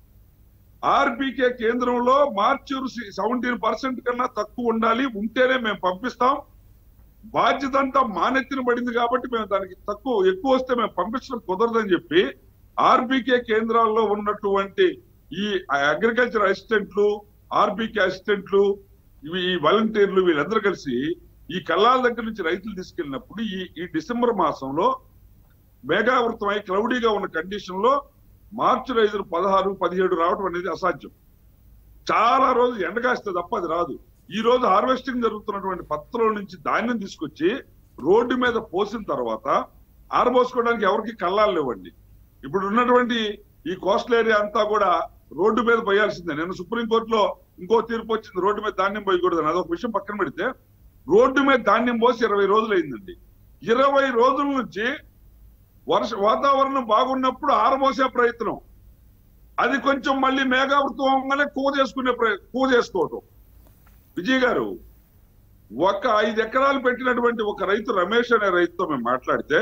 ఆర్బీకే కేంద్రంలో మార్చూరు సెవెంటీన్ పర్సెంట్ కన్నా తక్కువ ఉండాలి ఉంటేనే మేము పంపిస్తాం బాధ్యత అంతా మానెత్తిన పడింది కాబట్టి మేము దానికి తక్కువ ఎక్కువ వస్తే మేము పంపించడం కుదరదని చెప్పి ఆర్బీకే కేంద్రాల్లో ఉన్నటువంటి ఈ అగ్రికల్చర్ అసిస్టెంట్లు ఆర్బీకే అసిస్టెంట్లు ఇవి ఈ వాలంటీర్లు వీళ్ళందరూ కలిసి ఈ కల్లాల దగ్గర నుంచి రైతులు తీసుకెళ్ళినప్పుడు ఈ ఈ డిసెంబర్ మాసంలో మేఘావృతమై క్లౌడీగా ఉన్న కండిషన్ లో మార్చి రైతులు పదహారు పదిహేడు రావడం అనేది అసాధ్యం చాలా రోజు ఎండగాస్తే తప్ప అది రాదు ఈ రోజు హార్వెస్టింగ్ జరుగుతున్నటువంటి పత్రుల నుంచి ధాన్యం తీసుకొచ్చి రోడ్డు మీద పోసిన తర్వాత ఆరబోసుకోవడానికి ఎవరికి కళ్ళాలు లేవండి ఇప్పుడు ఉన్నటువంటి ఈ కోస్టల్ ఏరియా అంతా కూడా రోడ్డు మీద పోయాల్సిందే నేను సుప్రీంకోర్టులో ఇంకో తీర్పు వచ్చింది రోడ్డు మీద ధాన్యం పోయకూడదని అదొక విషయం పక్కన పెడితే రోడ్డు మీద ధాన్యం పోసి ఇరవై రోజులు అయిందండి ఇరవై రోజుల నుంచి వర్ష వాతావరణం బాగున్నప్పుడు ఆరబోసే ప్రయత్నం అది కొంచెం మళ్ళీ మేఘావృతం అవ్వగానే కూ చేసుకునే ప్రయ కూ చేసుకోవటం విజయ్ గారు ఒక ఐదు ఎకరాలు పెట్టినటువంటి ఒక రైతు రమేష్ అనే రైతుతో మేము మాట్లాడితే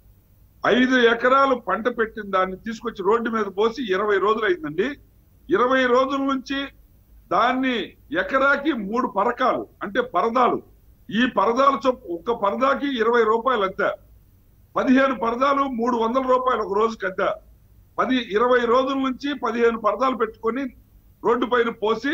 ఐదు ఎకరాలు పంట పెట్టిన దాన్ని తీసుకొచ్చి రోడ్డు మీద పోసి ఇరవై రోజులు అయిందండి ఇరవై రోజుల నుంచి దాన్ని ఎకరాకి మూడు పరకాలు అంటే పరదాలు ఈ పరదాలు చొప్పు ఒక పరదాకి ఇరవై రూపాయలు అంతే పదిహేను పరదాలు మూడు వందల రూపాయలు ఒక రోజుకి అంతే పది ఇరవై రోజుల నుంచి పదిహేను పరదాలు పెట్టుకొని రోడ్డు పైన పోసి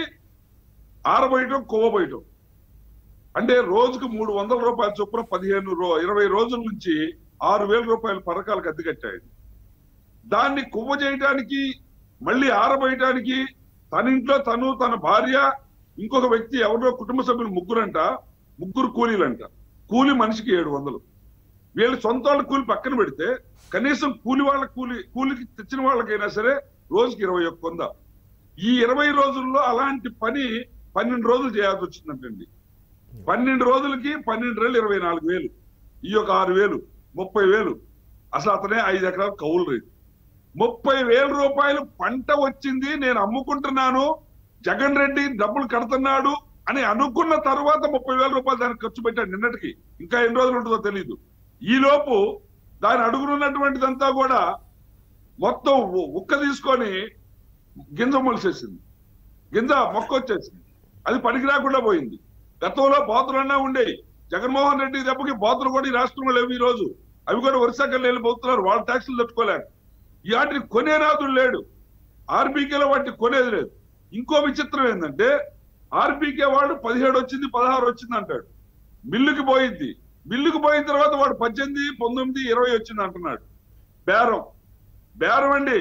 ఆరబోయటం కొవ్వబోయటం అంటే రోజుకు మూడు వందల రూపాయల చొప్పున పదిహేను రో ఇరవై రోజుల నుంచి ఆరు వేల రూపాయల పథకాలకు అద్దె కట్టాయి దాన్ని కువ్వ చేయటానికి మళ్ళీ ఆరబోయటానికి తన ఇంట్లో తను తన భార్య ఇంకొక వ్యక్తి ఎవరో కుటుంబ సభ్యులు ముగ్గురంట ముగ్గురు కూలీలంట కూలి మనిషికి ఏడు వందలు వీళ్ళు సొంత వాళ్ళ కూలి పక్కన పెడితే కనీసం కూలి వాళ్ళ కూలి కూలికి తెచ్చిన వాళ్ళకైనా సరే రోజుకి ఇరవై ఒక్క వంద ఈ ఇరవై రోజుల్లో అలాంటి పని పన్నెండు రోజులు చేయాల్సి వచ్చిందంటండి పన్నెండు రోజులకి పన్నెండు రోజులు ఇరవై నాలుగు వేలు ఈ యొక్క ఆరు వేలు ముప్పై వేలు అసలు అతనే ఐదు ఎకరాలు కౌలు రేటు ముప్పై వేల రూపాయలు పంట వచ్చింది నేను అమ్ముకుంటున్నాను జగన్ రెడ్డి డబ్బులు కడుతున్నాడు అని అనుకున్న తర్వాత ముప్పై వేల రూపాయలు దానికి ఖర్చు పెట్టాడు నిన్నటికి ఇంకా ఎన్ని రోజులు ఉంటుందో తెలియదు ఈ లోపు దాని అడుగునున్నటువంటిదంతా కూడా మొత్తం ఉ- ఉక్క తీసుకొని గింజ మొలిసేసింది గింజ మొక్క వచ్చేసింది అది పనికి రాకుండా పోయింది గతంలో బాతులన్నా ఉండేవి జగన్మోహన్ రెడ్డి దెబ్బకి బాతులు కూడా ఈ రాష్ట్రంలో లేవు ఈ రోజు అవి కూడా వరుసకెళ్ళి వెళ్ళిపోతున్నారు వాళ్ళ ట్యాక్సులు తట్టుకోలేక ఈ వాటిని కొనేనాథుడు లేడు ఆర్బీకేలో వాటిని కొనేది లేదు ఇంకో విచిత్రం ఏంటంటే ఆర్బీకే వాడు పదిహేడు వచ్చింది పదహారు వచ్చింది అంటాడు మిల్లుకి పోయింది మిల్లుకి పోయిన తర్వాత వాడు పద్దెనిమిది పంతొమ్మిది ఇరవై వచ్చింది అంటున్నాడు బేరం బేరం అండి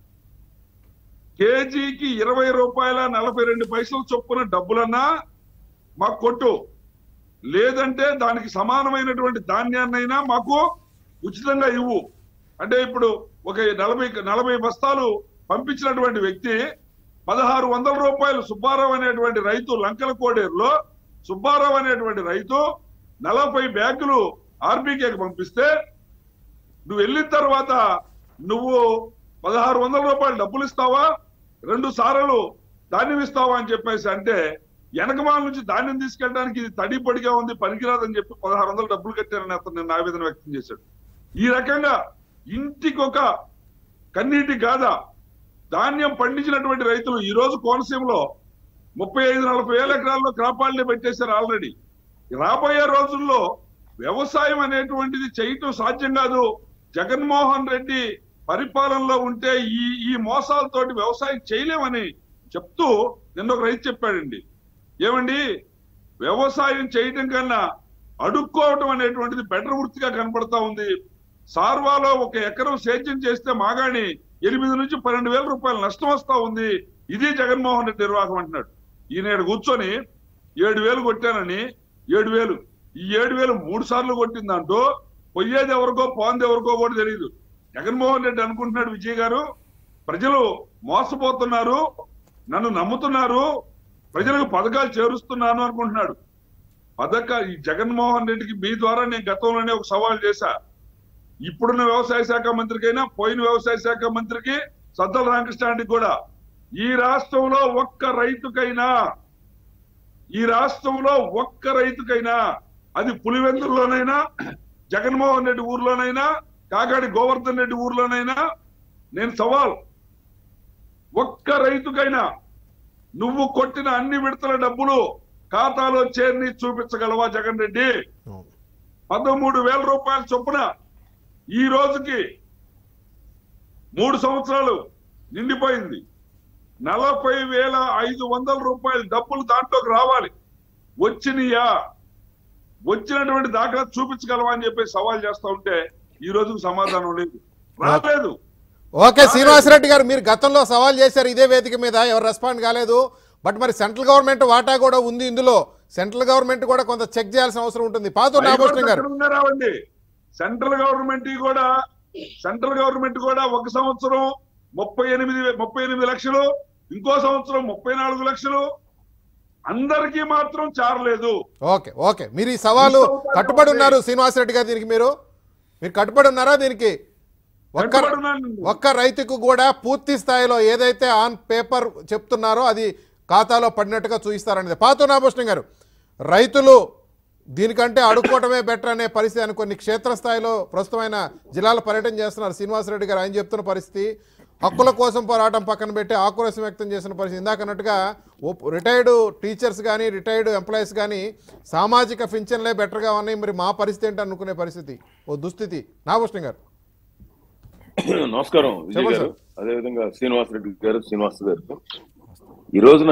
కేజీకి ఇరవై రూపాయల నలభై రెండు పైసలు చొప్పున డబ్బులన్నా మాకు కొట్టు లేదంటే దానికి సమానమైనటువంటి ధాన్యాన్నైనా మాకు ఉచితంగా ఇవ్వు అంటే ఇప్పుడు ఒక నలభై నలభై బస్తాలు పంపించినటువంటి వ్యక్తి పదహారు వందల రూపాయలు సుబ్బారావు అనేటువంటి రైతు లంకల కోడేరులో సుబ్బారావు అనేటువంటి రైతు నలభై బ్యాగులు ఆర్బీకేకి పంపిస్తే నువ్వు వెళ్ళిన తర్వాత నువ్వు పదహారు వందల రూపాయలు డబ్బులు ఇస్తావా రెండు సార్లు ధాన్యం ఇస్తావా అని చెప్పేసి అంటే వెనకమాల నుంచి ధాన్యం తీసుకెళ్ళడానికి ఇది తడి పొడిగా ఉంది పనికిరాదని చెప్పి పదహారు వందలు డబ్బులు కట్టారని అతను నిన్న ఆవేదన వ్యక్తం చేశాడు ఈ రకంగా ఇంటికి ఒక కన్నీటి గాథ ధాన్యం పండించినటువంటి రైతులు ఈ రోజు కోనసీమలో ముప్పై ఐదు నలభై వేల ఎకరాల్లో క్రాప్ హాలిడే పెట్టేశారు ఆల్రెడీ రాబోయే రోజుల్లో వ్యవసాయం అనేటువంటిది చేయటం సాధ్యం కాదు జగన్మోహన్ రెడ్డి పరిపాలనలో ఉంటే ఈ ఈ మోసాలతోటి వ్యవసాయం చేయలేమని చెప్తూ నిన్న ఒక రైతు చెప్పాడండి ఏమండి వ్యవసాయం చేయటం కన్నా అడుక్కోవటం అనేటువంటిది బెటర్ వృత్తిగా కనపడతా ఉంది సార్వాలో ఒక ఎకరం సేద్యం చేస్తే మాగాని ఎనిమిది నుంచి పన్నెండు వేల రూపాయలు నష్టం వస్తా ఉంది ఇది జగన్మోహన్ రెడ్డి నిర్వాహం అంటున్నాడు ఈయన కూర్చొని ఏడు వేలు కొట్టానని ఏడు వేలు ఈ ఏడు వేలు మూడు సార్లు కొట్టిందంటూ పొయ్యేది ఎవరికో పోంది ఎవరికో కూడా తెలియదు జగన్మోహన్ రెడ్డి అనుకుంటున్నాడు విజయ్ గారు ప్రజలు మోసపోతున్నారు నన్ను నమ్ముతున్నారు ప్రజలకు పథకాలు చేరుస్తున్నాను అనుకుంటున్నాడు పథక ఈ జగన్మోహన్ రెడ్డికి మీ ద్వారా నేను గతంలోనే ఒక సవాల్ చేశా ఇప్పుడున్న వ్యవసాయ శాఖ మంత్రికైనా పోయిన వ్యవసాయ శాఖ మంత్రికి సద్దల రామకృష్ణారెడ్డికి కూడా ఈ రాష్ట్రంలో ఒక్క రైతుకైనా ఈ రాష్ట్రంలో ఒక్క రైతుకైనా అది పులివెందుల్లోనైనా జగన్మోహన్ రెడ్డి ఊర్లోనైనా కాకాడి గోవర్ధన్ రెడ్డి ఊర్లోనైనా నేను సవాల్ ఒక్క రైతుకైనా నువ్వు కొట్టిన అన్ని విడతల డబ్బులు ఖాతాలో చేరిని చూపించగలవా జగన్ రెడ్డి అవును. పదమూడు వేల రూపాయల చొప్పున ఈ రోజుకి మూడు సంవత్సరాలు నిండిపోయింది నలభై వేల ఐదు వందల రూపాయల డబ్బులు దాంట్లోకి రావాలి వచ్చినయా వచ్చినటువంటి దాఖలా చూపించగలవా అని చెప్పి సవాల్ చేస్తా ఉంటే ఈ రోజుకు సమాధానం లేదు రాలేదు ఓకే శ్రీనివాసరెడ్డి గారు మీరు గతంలో సవాల్ చేశారు ఇదే వేదిక మీద ఎవరు రెస్పాండ్ కాలేదు బట్ మరి సెంట్రల్ గవర్నమెంట్ వాటా కూడా ఉంది ఇందులో సెంట్రల్ గవర్నమెంట్ కూడా కొంత చెక్ చేయాల్సిన అవసరం ఉంటుంది పాతో నాగభూషణం గారు రావండి సెంట్రల్ గవర్నమెంట్ కూడా సెంట్రల్ గవర్నమెంట్ కూడా ఒక సంవత్సరం ముప్పై ఎనిమిది ముప్పై ఎనిమిది లక్షలు ఇంకో సంవత్సరం ముప్పై నాలుగు లక్షలు అందరికీ మాత్రం చారలేదు ఓకే ఓకే మీరు ఈ సవాలు కట్టుబడి ఉన్నారు శ్రీనివాసరెడ్డి గారు దీనికి మీరు మీరు కట్టుబడి ఉన్నారా దీనికి ఒక్క కట్టుబడున్నాను. ఒక్క రైతుకు కూడా పూర్తి స్థాయిలో ఏదైతే ఆన్ పేపర్ చెప్తున్నారో అది ఖాతాలో పడినట్టుగా చూపిస్తారనేది పాతో నాభూషణం గారు రైతులు దీనికంటే అడుక్కోవటమే బెటర్ అనే పరిస్థితి అని కొన్ని క్షేత్రస్థాయిలో ప్రస్తుతమైన జిల్లాల పర్యటన చేస్తున్నారు శ్రీనివాసరెడ్డి గారు ఆయన చెప్తున్న పరిస్థితి హక్కుల కోసం పోరాటం పక్కన పెట్టి ఆక్రోశం వ్యక్తం చేసిన పరిస్థితి ఇందాక అన్నట్టుగా రిటైర్డ్ టీచర్స్ కానీ రిటైర్డ్ ఎంప్లాయీస్ కానీ సామాజిక పింఛన్లే బెటర్గా ఉన్నాయి మరి మా పరిస్థితి ఏంటి అనుకునే పరిస్థితి ఓ దుస్థితి నాభూషణం గారు నమస్కారం విజయ్ చెప్పండి గారు అదేవిధంగా శ్రీనివాస్ రెడ్డి గారు శ్రీనివాస్ గారు ఈ రోజున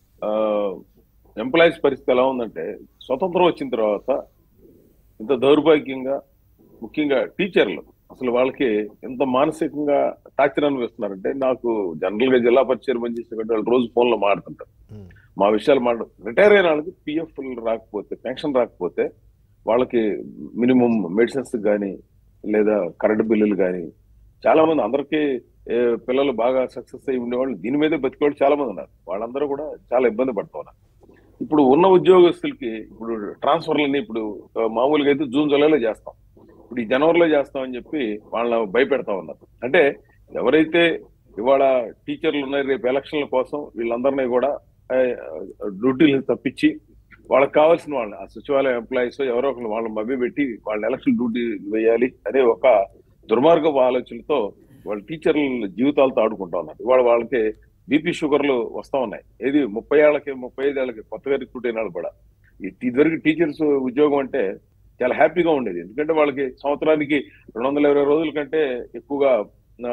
ఎంప్లాయీస్ పరిస్థితి ఎలా ఉందంటే స్వతంత్రం వచ్చిన తర్వాత ఇంత దౌర్భాగ్యంగా ముఖ్యంగా టీచర్లు అసలు వాళ్ళకి ఎంత మానసికంగా టార్చర్ అనిపిస్తున్నారంటే నాకు జనరల్ గా జిల్లా పరిచయం పనిచేసేటువంటి వాళ్ళు రోజు ఫోన్ లో మాట్లాడుతుంటారు మా విషయాలు మాట రిటైర్ అయిన వాళ్ళకి పిఎఫ్ రాకపోతే పెన్షన్ రాకపోతే వాళ్ళకి మినిమం మెడిసిన్స్ కానీ లేదా కరెంట్ బిల్లులు కానీ చాలా మంది అందరికీ ఏ, పిల్లలు బాగా సక్సెస్ అయి ఉండేవాళ్ళు దీని మీదే బతికేవాళ్ళు చాలా మంది ఉన్నారు వాళ్ళందరూ కూడా చాలా ఇబ్బంది పడుతున్నారు ఇప్పుడు ఉన్న ఉద్యోగస్తులకి ఇప్పుడు ట్రాన్స్ఫర్లని ఇప్పుడు ఆ, మామూలుగా అయితే జూన్ జూలైలో చేస్తాం ఇప్పుడు ఈ జనవరిలో చేస్తామని చెప్పి వాళ్ళని భయపెడతా ఉన్నారు అంటే ఎవరైతే ఇవాళ టీచర్లు ఉన్నాయి రేపు ఎలక్షన్ల కోసం వీళ్ళందరినీ కూడా ఆ, డ్యూటీలు తప్పించి వాళ్ళకి కావాల్సిన వాళ్ళని ఆ సచివాలయం ఎంప్లాయీస్ ఎవరో ఒకరు వాళ్ళని మభ్య పెట్టి వాళ్ళని ఎలక్షన్ డ్యూటీ వేయాలి అనే ఒక దుర్మార్గపు ఆలోచనలతో వాళ్ళ టీచర్ల జీవితాలతో ఆడుకుంటా ఉన్నారు ఇవాళ వాళ్ళకి బీపీ షుగర్లు వస్తా ఉన్నాయి ఏది ముప్పై ఏళ్ళకి ముప్పై ఐదు ఏళ్ళకి కొత్తగా రిక్రూట్ అయిన వాళ్ళు కూడా ఈ- ఇదివరకు టీచర్స్ ఉద్యోగం అంటే చాలా హ్యాపీగా ఉండేది ఎందుకంటే వాళ్ళకి సంవత్సరానికి రెండు వందల ఇరవై రోజుల కంటే ఎక్కువగా ఆ,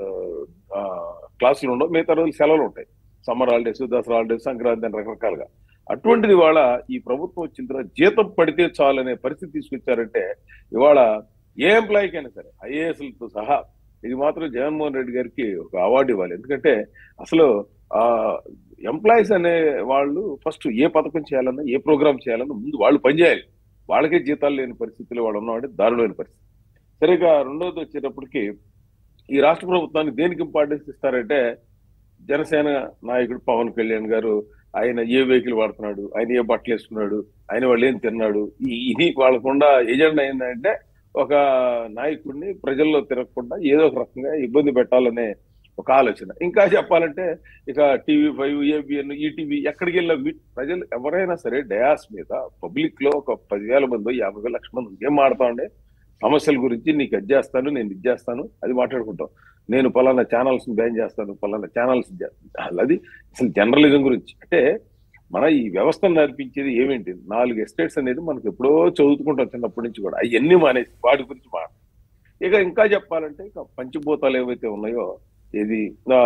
ఆ, క్లాసులు ఉండవు మిగతా రోజులు సెలవులు ఉంటాయి summer holidays Dasara holidays Sankranti అని రకరకాలుగా అటువంటిది ఇవాళ ఈ ప్రభుత్వం వచ్చిన తర్వాత జీతం పడితే చాలు అనే పరిస్థితి తీసుకొచ్చారంటే ఇవాళ ఏ ఎంప్లాయీకి అయినా సరే ఐఏఎస్లతో సహా ఇది మాత్రం జగన్మోహన్ రెడ్డి గారికి ఒక అవార్డు ఇవ్వాలి ఎందుకంటే అసలు ఆ ఎంప్లాయీస్ అనే వాళ్ళు ఫస్ట్ ఏ పథకం చేయాలన్నా ఏ ప్రోగ్రామ్ చేయాలన్నా ముందు వాళ్ళు పనిచేయాలి వాళ్ళకే జీతాలు లేని పరిస్థితులు వాళ్ళు ఉన్నవాడి దారుణమైన పరిస్థితి సరిగా రెండోది వచ్చేటప్పటికి ఈ రాష్ట్ర ప్రభుత్వానికి దేనికి ఇంపార్టెన్స్ ఇస్తారంటే జనసేన నాయకుడు పవన్ కళ్యాణ్ గారు ఆయన ఏ వెహికల్ వాడుతున్నాడు ఆయన ఏ బట్టలు వేసుకున్నాడు ఆయన వాళ్ళు ఏం తిన్నాడు ఈ- ఇది వాళ్ళకుండా ఎజెండా ఏంటంటే ఒక నాయకుడిని ప్రజల్లో తిరగకుండా ఏదో ఒక రకంగా ఇబ్బంది పెట్టాలనే ఒక ఆలోచన ఇంకా చెప్పాలంటే ఇక టీవీ ఫైవ్ ఏబిఎన్ ఈటీవీ ఎక్కడికి వెళ్ళినా మీ- ప్రజలు ఎవరైనా సరే డయాస్ మీద పబ్లిక్ లో ఒక పదివేల మంది యాభై వేల లక్ష మంది ఏం మాడతామండి సమస్యల గురించి నీకు అది చేస్తాను నేను ఇది చేస్తాను అది మాట్లాడుకుంటాం నేను పలానా ఛానల్స్ బ్యాన్ చేస్తాను పలానా ఛానల్స్ అది అసలు జర్నలిజం గురించి అంటే మన ఈ వ్యవస్థను నడిపించేది ఏమేంటి నాలుగు ఎస్టేట్స్ అనేది మనకు ఎప్పుడో చదువుకుంటాం చిన్నప్పటి నుంచి కూడా అవన్నీ మానేసి వాటి గురించి మాట ఇక ఇంకా చెప్పాలంటే ఇక పంచభూతాలు ఏవైతే ఉన్నాయో ఇది ఆ,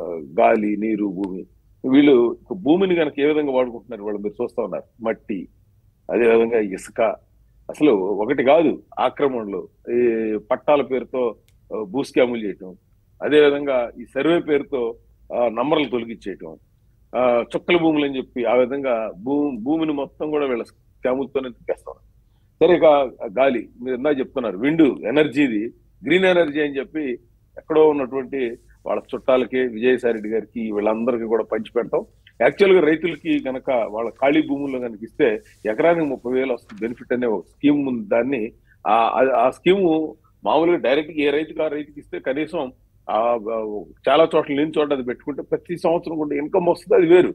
గాలి నీరు భూమి వీళ్ళు ఇక భూమిని కనుక ఏ విధంగా వాడుకుంటున్నారు వాళ్ళు మీరు చూస్తా ఉన్నారు మట్టి అదే విధంగా ఇసుక అసలు ఒకటి కాదు ఆక్రమణలు ఈ పట్టాల పేరుతో ఆ, భూస్కాములు చేయటం అదే విధంగా ఈ సర్వే పేరుతో ఆ, నంబర్లు తొలగించేయటం ఆ, చుక్కల భూములు అని చెప్పి ఆ విధంగా భూ భూమిని మొత్తం కూడా వీళ్ళ స్కాములతోనే తిప్పేస్తారు సరే ఇక గాలి మీరు ఇందా చెప్తున్నారు విండు ఎనర్జీది గ్రీన్ ఎనర్జీ అని చెప్పి ఎక్కడో ఉన్నటువంటి వాళ్ళ చుట్టాలకి విజయసాయి రెడ్డి గారికి వీళ్ళందరికీ కూడా పంచి పెడతాం యాక్చువల్ గా రైతులకి గనక వాళ్ళ ఖాళీ భూముల్లో కనుక ఇస్తే ఎకరానికి ముప్పై వేలు వస్తుంది బెనిఫిట్ అనే ఒక స్కీమ్ ఉంది దాన్ని ఆ ఆ- ఆ స్కీము మామూలుగా డైరెక్ట్ ఏ రైతుకి ఆ రైతుకి ఇస్తే కనీసం ఆ ఆ, చాలా చోట్ల లేని చోట అది పెట్టుకుంటే ప్రతి సంవత్సరం కూడా ఇన్కమ్ వస్తుంది అది వేరు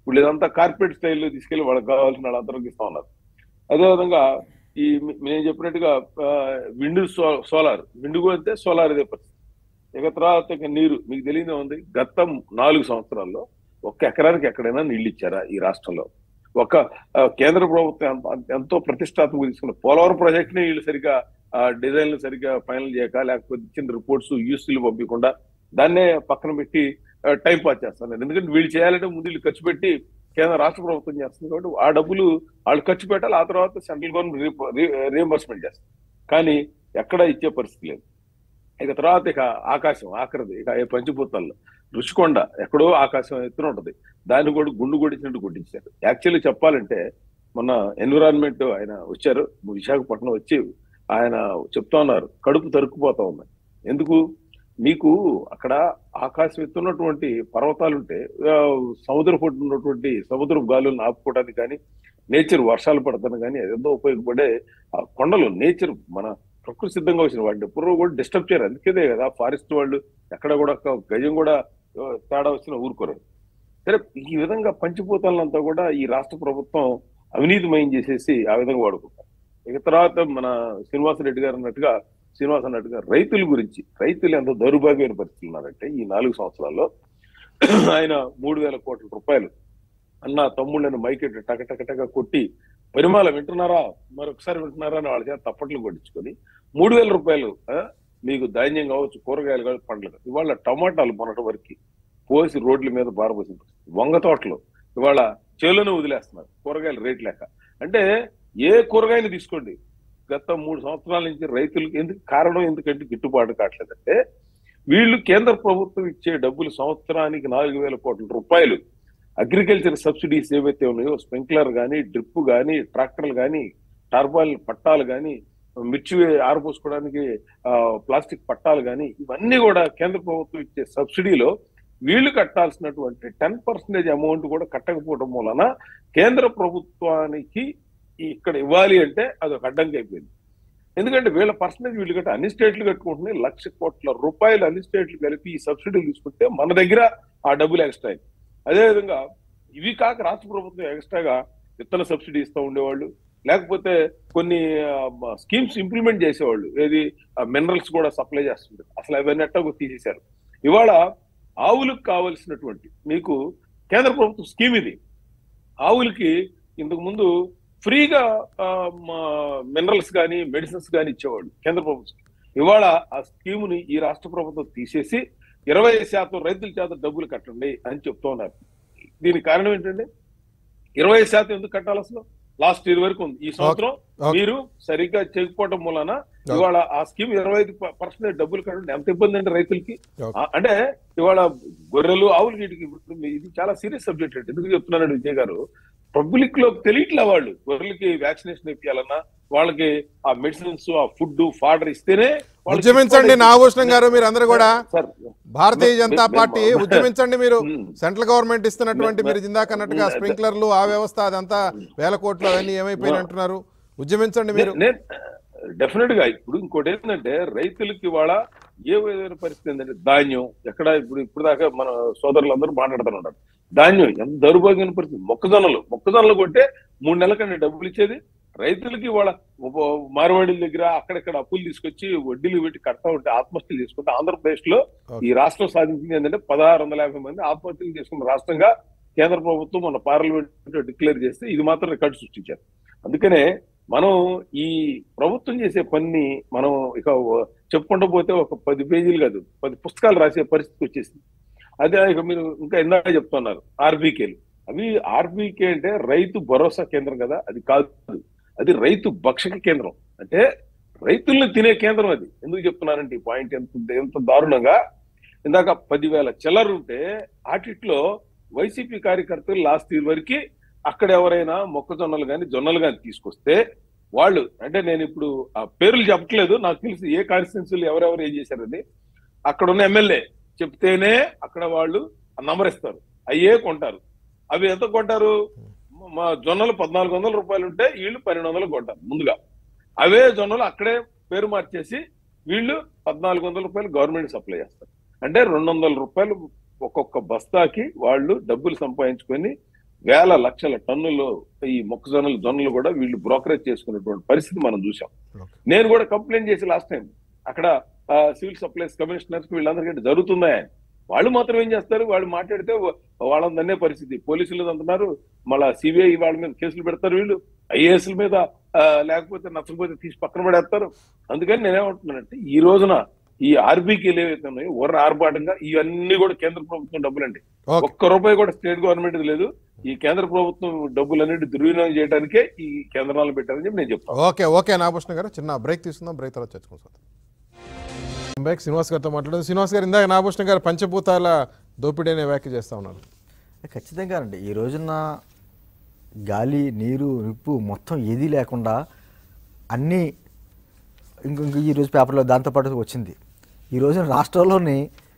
ఇప్పుడు ఇదంతా కార్పొరేట్ స్టైల్లో తీసుకెళ్లి వాళ్ళకి కావాల్సిన వాళ్ళందరికి ఇస్తా ఉన్నారు అదేవిధంగా ఈ మీ- నేను చెప్పినట్టుగా విండ్ సోలార్ విండ్ అయితే సోలార్ ఇదే పరిస్థితి ఇక తర్వాత ఇక నీరు మీకు తెలియదే ఉంది గత నాలుగు సంవత్సరాల్లో ఒక్క ఎకరానికి ఎక్కడైనా నీళ్ళు ఇచ్చారా ఈ రాష్ట్రంలో ఒక ఆ, కేంద్ర ప్రభుత్వం ఎంత- ఎంతో ప్రతిష్టాత్మక తీసుకున్న పోలవరం ప్రాజెక్ట్ ని వీళ్ళు సరిగా డిజైన్లు సరిగా ఫైనల్ చేయక లేకపోతే ఇచ్చిన రిపోర్ట్స్ యూసీలు పంపించకుండా దాన్నే పక్కన పెట్టి టైం పాస్ చేస్తున్నారు ఎందుకంటే వీళ్ళు చేయాలంటే ముందు వీళ్ళు ఖర్చు పెట్టి కేంద్ర రాష్ట్ర ప్రభుత్వం చేస్తుంది కాబట్టి ఆ డబ్బులు వాళ్ళు ఖర్చు పెట్టాలి ఆ తర్వాత సెంట్రల్ గవర్నమెంట్ రీఎంబర్స్మెంట్ చేస్తారు కానీ ఎక్కడ ఇచ్చే పరిస్థితి లేదు ఇక తర్వాత ఇక ఆకాశం ఆఖరిది ఇక ఈ పంచభూతాల్లో రుషికొండ ఎక్కడో ఆకాశం ఎత్తున ఉంటది దాన్ని కూడా గుండు కొట్టించినట్టు కొట్టించారు యాక్చువల్లీ చెప్పాలంటే మొన్న ఎన్విరాన్మెంట్ ఆయన వచ్చారు విశాఖపట్నం వచ్చి ఆయన చెప్తా ఉన్నారు కడుపు తరుక్కుపోతా ఉంది ఎందుకు మీకు అక్కడ ఆకాశం ఎత్తున్నటువంటి పర్వతాలు ఉంటే ఆ, సముద్ర పొట్టు ఉన్నటువంటి సముద్రపు గాలులను ఆపుకోవడానికి కానీ నేచర్ వర్షాలు పడతాను కానీ అదేదో ఉపయోగపడే ఆ కొండలు నేచర్ మన ప్రకృతి సిద్ధంగా వచ్చిన వాటిని ఎప్పుడూ కూడా డిస్టర్బ్ చేయరు అందుకేదే కదా ఫారెస్ట్ వాళ్ళు ఎక్కడ కూడా ఒక గజం కూడా ఆ, తేడా వచ్చిన ఊరుకోరు సరే ఈ విధంగా పంచిపోతాలంతా కూడా ఈ రాష్ట్ర ప్రభుత్వం అవినీతిమయం చేసేసి ఆ విధంగా వాడుకుంటారు ఇక తర్వాత మన శ్రీనివాసరెడ్డి గారు అన్నట్టుగా శ్రీనివాస్ అన్నట్టుగా రైతుల గురించి రైతులు ఎంత దౌర్భాగ్యమైన పరిస్థితులు ఉన్నారంటే ఈ నాలుగు సంవత్సరాల్లో ఆయన మూడు వేల కోట్ల రూపాయలు అన్న తమ్ముళ్ళని మైకెట్ టక టక టక కొట్టి పరిమాల వింటున్నారా మరొకసారి వింటున్నారా అని వాళ్ళ చేత తప్పట్లు కొట్టించుకొని మూడు వేల రూపాయలు ఆ, మీకు ధాన్యం కావచ్చు కూరగాయలు కావచ్చు పండ్లు కావచ్చు. ఇవాళ టమాటాలు మొన్నటి వరకు పోసి రోడ్ల మీద బారబోసిన పరిస్థితి. వంగ తోటలు ఇవాళ చేలోనే వదిలేస్తున్నారు కూరగాయలు రేట్ లేక అంటే ఏ కూరగాయలు తీసుకోండి గత మూడు సంవత్సరాల నుంచి రైతులకు ఎందుకు కారణం ఎందుకంటే గిట్టుబాటు కావట్లేదంటే వీళ్ళు కేంద్ర ప్రభుత్వం ఇచ్చే డబ్బులు సంవత్సరానికి నాలుగు వేల కోట్ల రూపాయలు అగ్రికల్చర్ సబ్సిడీస్ ఏవైతే ఉన్నాయో స్ప్రింక్లర్ కానీ డ్రిప్ కానీ ట్రాక్టర్లు కానీ టర్బాల్ పట్టాలు కానీ మిర్చి ఆరపోసుకోవడానికి ఆ, ప్లాస్టిక్ పట్టాలు కానీ ఇవన్నీ కూడా కేంద్ర ప్రభుత్వం ఇచ్చే సబ్సిడీలో వీళ్ళు కట్టాల్సినటువంటి టెన్ పర్సెంటేజ్ అమౌంట్ కూడా కట్టకపోవడం మూలన కేంద్ర ప్రభుత్వానికి ఇక్కడ ఇవ్వాలి అంటే అది ఒక అడ్డంకి అయిపోయింది ఎందుకంటే వీళ్ళ పర్సెంటేజ్ వీళ్ళు కట్టి అన్ని స్టేట్లు కట్టుకుంటున్నాయి లక్ష కోట్ల రూపాయలు అన్ని స్టేట్లు కలిపి ఈ సబ్సిడీలు తీసుకుంటే మన దగ్గర ఆ డబ్బులు ఎక్స్ట్రా అయింది అదేవిధంగా ఇవి కాక రాష్ట్ర ప్రభుత్వం ఎక్స్ట్రాగా విత్తన సబ్సిడీ ఇస్తూ ఉండేవాళ్ళు లేకపోతే కొన్ని స్కీమ్స్ ఇంప్లిమెంట్ చేసేవాళ్ళు ఏది మినరల్స్ కూడా సప్లై చేస్తుంటారు అసలు అవన్నీ ఎట్టకు తీసేశారు ఇవాళ ఆవులకు కావలసినటువంటి మీకు కేంద్ర ప్రభుత్వం స్కీమ్ ఇది ఆవులకి ఇంతకు ముందు ఫ్రీగా మినరల్స్ కానీ మెడిసిన్స్ కానీ ఇచ్చేవాళ్ళు కేంద్ర ప్రభుత్వం ఇవాళ ఆ స్కీముని ఈ రాష్ట్ర ప్రభుత్వం తీసేసి ఇరవై శాతం రైతుల చేత డబ్బులు కట్టండి అని చెప్తూ ఉన్నారు దీనికి కారణం ఏంటంటే ఇరవై శాతం ఎందుకు కట్టాలి అసలు లాస్ట్ ఇయర్ వరకు ఉంది ఈ సంవత్సరం Okay. మీరు సరిగ్గా చేయకపోవడం మూలన ఇవాళ ఆ స్కీమ్ ఇరవై ఐదు పర్సెంట్ డబ్బులు కట్టండి ఎంత ఇబ్బంది అంటే రైతులకి Okay. ఆ, అంటే ఇవాళ గొర్రెలు ఆవులు వీటికి ఇప్పుడు ఇది చాలా సీరియస్ సబ్జెక్ట్ అండి ఎందుకు చెప్తున్నానండి విజయ్ గారు పబ్లిక్ లో తెలియట్లే వాళ్ళు గొర్రెలకి వ్యాక్సినేషన్ ఇప్పించాలన్నా వాళ్ళకి ఆ మెడిసిన్స్ ఆ ఫుడ్ ఫాడర్ ఇస్తేనే వాళ్ళకి ఉద్యమించండి నాగభూషణం గారు మీరు అందరూ కూడా సార్ భారతీయ జనతా మే- పార్టీ మే- ఉద్యమించండి మీరు మ్మ్. సెంట్రల్ గవర్నమెంట్ ఇస్తున్నటువంటి మే- మీరు ఇందాక అన్నట్టుగా మే- స్ప్రింక్లర్లు ఆ వ్యవస్థ అదంతా వేల కోట్లు అవన్నీ ఏమైపోయినాయి అంటున్నారు ఉద్యమించండి మీరు నేను డెఫినెట్ గా ఇప్పుడు ఇంకోటి ఏంటంటే రైతులకి ఇవాళ ఏ విధమైన పరిస్థితి ఏంటంటే ధాన్యం ఎక్కడ ఇప్పుడు ఇప్పుడు దాకా మన సోదరులందరూ మాట్లాడుతున్నారు ధాన్యం ఎంత దౌర్భాగ్యమైన పరిస్థితి మొక్కజొన్నలు మొక్కజొన్నలు కొట్టే మూడు నెలల కంటే డబ్బులు ఇచ్చేది రైతులకి వాళ్ళ మార్వాడీల దగ్గర అక్కడక్కడ అప్పులు తీసుకొచ్చి వడ్డీలు పెట్టి కడతా ఉంటే ఆత్మహత్యలు చేసుకుంటే ఆంధ్రప్రదేశ్ లో ఈ రాష్ట్రం సాధించింది ఏంటంటే పదహారు వందల యాభై మంది ఆత్మహత్యలు చేసుకున్న రాష్ట్రంగా కేంద్ర ప్రభుత్వం మన పార్లమెంట్ డిక్లేర్ చేస్తే ఇది మాత్రం రికార్డు సృష్టించారు అందుకనే మనం ఈ ప్రభుత్వం చేసే పని మనం ఇక చెప్పుకుంటూ పోతే ఒక పది పేజీలు కాదు పది పుస్తకాలు రాసే పరిస్థితి వచ్చేసింది అదే ఇక మీరు ఇంకా ఇందాక చెప్తున్నారు ఆర్బీకేలు అవి ఆర్బీకే అంటే రైతు భరోసా కేంద్రం కదా అది కాదు అది రైతు భక్షక కేంద్రం అంటే రైతుల్ని తినే కేంద్రం అది ఎందుకు చెప్తున్నానంటే ఈ పాయింట్ ఎంత ఎంత దారుణంగా ఇందాక పదివేల చిల్లర ఉంటే ఆటిట్లో వైసీపీ కార్యకర్తలు లాస్ట్ ఇయర్ వరకు అక్కడ ఎవరైనా మొక్కజొన్నలు కానీ జొన్నలు కానీ తీసుకొస్తే వాళ్ళు అంటే నేను ఇప్పుడు ఆ పేర్లు చెప్పట్లేదు నాకు తెలిసి ఏ కాన్స్టిట్యున్సీలు ఎవరెవరు ఏం చేశారని అక్కడ ఉన్న ఎమ్మెల్యే చెప్తేనే అక్కడ వాళ్ళు నమరిస్తారు అయ్యే కొంటారు అవి ఎంత కొంటారు మా జొన్నలు పద్నాలుగు వందల రూపాయలు ఉంటే వీళ్ళు పన్నెండు వందలు కొంటారు ముందుగా అవే జొన్నలు అక్కడే పేరు మార్చేసి వీళ్ళు పద్నాలుగు వందల రూపాయలు గవర్నమెంట్ సప్లై చేస్తారు అంటే రెండు వందల రూపాయలు ఒక్కొక్క బస్తాకి వాళ్ళు డబ్బులు సంపాదించుకొని వేల లక్షల టన్నులు ఈ మొక్కజొన్నలు జొన్నలు కూడా వీళ్ళు బ్రోకరేజ్ చేసుకున్నటువంటి పరిస్థితి మనం చూసాం ఓకే. నేను కూడా కంప్లైంట్ చేసి లాస్ట్ టైం అక్కడ సివిల్ సప్లైస్ కమిషనర్స్ వీళ్ళందరికంటే జరుగుతున్నాయని వాళ్ళు మాత్రం ఏం చేస్తారు వాళ్ళు మాట్లాడితే వా- వాళ్ళని దన్నే పరిస్థితి పోలీసులు అంటున్నారు మళ్ళా సిబిఐ వాళ్ళ మీద కేసులు పెడతారు వీళ్ళు ఐఏఎస్ల మీద ఆ, లేకపోతే నచ్చకపోతే తీసి పక్కన పడేస్తారు అందుకని నేనేమంటున్నానంటే ఈ రోజున ఈ ఆర్బీకీలు ఏవైతే ఉన్నాయో ఊర ఆర్భాటంగా ఇవన్నీ కూడా కేంద్ర ప్రభుత్వం డబ్బులండి ఓకే ఒక్క రూపాయి కూడా స్టేట్ గవర్నమెంట్ లేదు ఈ కేంద్ర ప్రభుత్వం డబ్బులన్నిటి దుర్వినియోగం చేయడానికే ఈ కేంద్రాలు పెట్టారని చెప్పి నేను చెప్తాను ఓకే ఓకే నాగభూషణ గారు చిన్న బ్రేక్ తీసుకుందాం బ్రేక్ తర్వాత చర్చుకుందాం బ్రేక్ శ్రీనివాస్ గారితో మాట్లాడదు శ్రీనివాస్ గారు ఇందాక నాగభూషణ గారు పంచభూతాల దోపిడీ అనే వ్యాఖ్య చేస్తా ఉన్నారు ఖచ్చితంగా అండి ఈ రోజున గాలి నీరు నిప్పు మొత్తం ఏదీ లేకుండా అన్నీ ఇంక ఇంక ఈరోజు పేపర్లో దాంతోపాటు వచ్చింది ఈ రోజున రాష్ట్రంలోని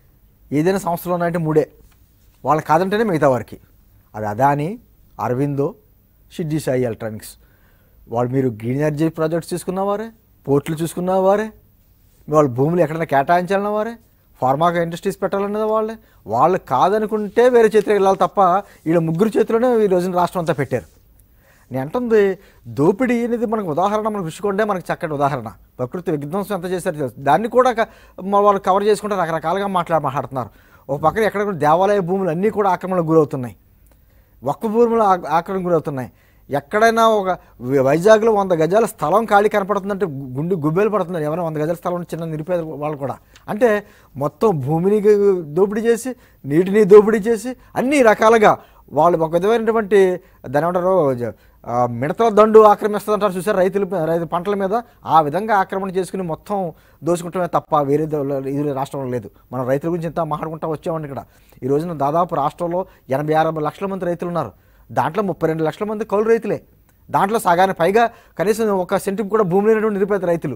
ఏదైనా సంస్థలు ఉన్నాయంటే మూడే వాళ్ళు కాదంటేనే మిగతా వారికి అది అదాని అరవిందో షిడ్జీ సాయి ఎలక్ట్రానిక్స్ వాళ్ళు మీరు గ్రీన్ ఎనర్జీ ప్రాజెక్ట్స్ చూసుకున్నవారే పోర్ట్లు చూసుకున్నవారే వాళ్ళ భూములు ఎక్కడైనా కేటాయించాలన్న వారే ఫార్మా ఇండస్ట్రీస్ పెట్టాలన్నది వాళ్ళే వాళ్ళు కాదనుకుంటే వేరే చేతిలో వెళ్ళాలి తప్ప వీళ్ళ ముగ్గురు చేతిలోనే ఈ రోజున రాష్ట్రం అంతా పెట్టారు నేను అంటుంది దోపిడీ అనేది మనకు ఉదాహరణ మనకు రుషికొండే మనకు చక్కటి ఉదాహరణ ప్రకృతి విధ్వంసం ఎంత చేశారో తెలుసు దాన్ని కూడా క- మ- వాళ్ళు కవర్ చేసుకుంటే రకరకాలుగా మాట్లాడ మాట్లాడుతున్నారు ఒక పక్కన ఎక్కడ కూడా దేవాలయ భూములు అన్నీ కూడా ఆక్రమణకు గురవుతున్నాయి ఒక్క భూములు ఆ- ఆక్రమణకు గురవుతున్నాయి ఎక్కడైనా ఒక వి- వైజాగ్లో వంద గజాల స్థలం ఖాళీ కనపడుతుందంటే గు- గుండె గుబ్బేలు పడుతున్నారు ఎవరైనా వంద గజాల స్థలం ఉన్న చిన్న నిరుపేద వాళ్ళు కూడా అంటే మొత్తం భూమిని గు- దోపిడీ చేసి నీటిని దోపిడీ చేసి అన్ని రకాలుగా వాళ్ళు ఒక విధమైనటువంటి దాని ఏమంటారు జ- ఆ, మిడతల దండు ఆక్రమిస్తుంటారు చూసారు రైతుల పై- రైతు పంటల మీద ఆ విధంగా ఆక్రమణ చేసుకుని మొత్తం దోచుకుంటమే తప్ప వేరే దో- ఇది రాష్ట్రంలో లేదు మనం రైతుల గురించి ఇంత మాట్లాడుకుంటా వచ్చామండి ఇక్కడ ఈ రోజున దాదాపు రాష్ట్రంలో ఎనభై అరవై లక్షల మంది రైతులు ఉన్నారు దాంట్లో ముప్పై రెండు లక్షల మంది కౌలు రైతులే దాంట్లో సగానికి పైగా కనీసం ఒక సెంటుకు కూడా భూమి లేనటువంటి నిరుపేద రైతులు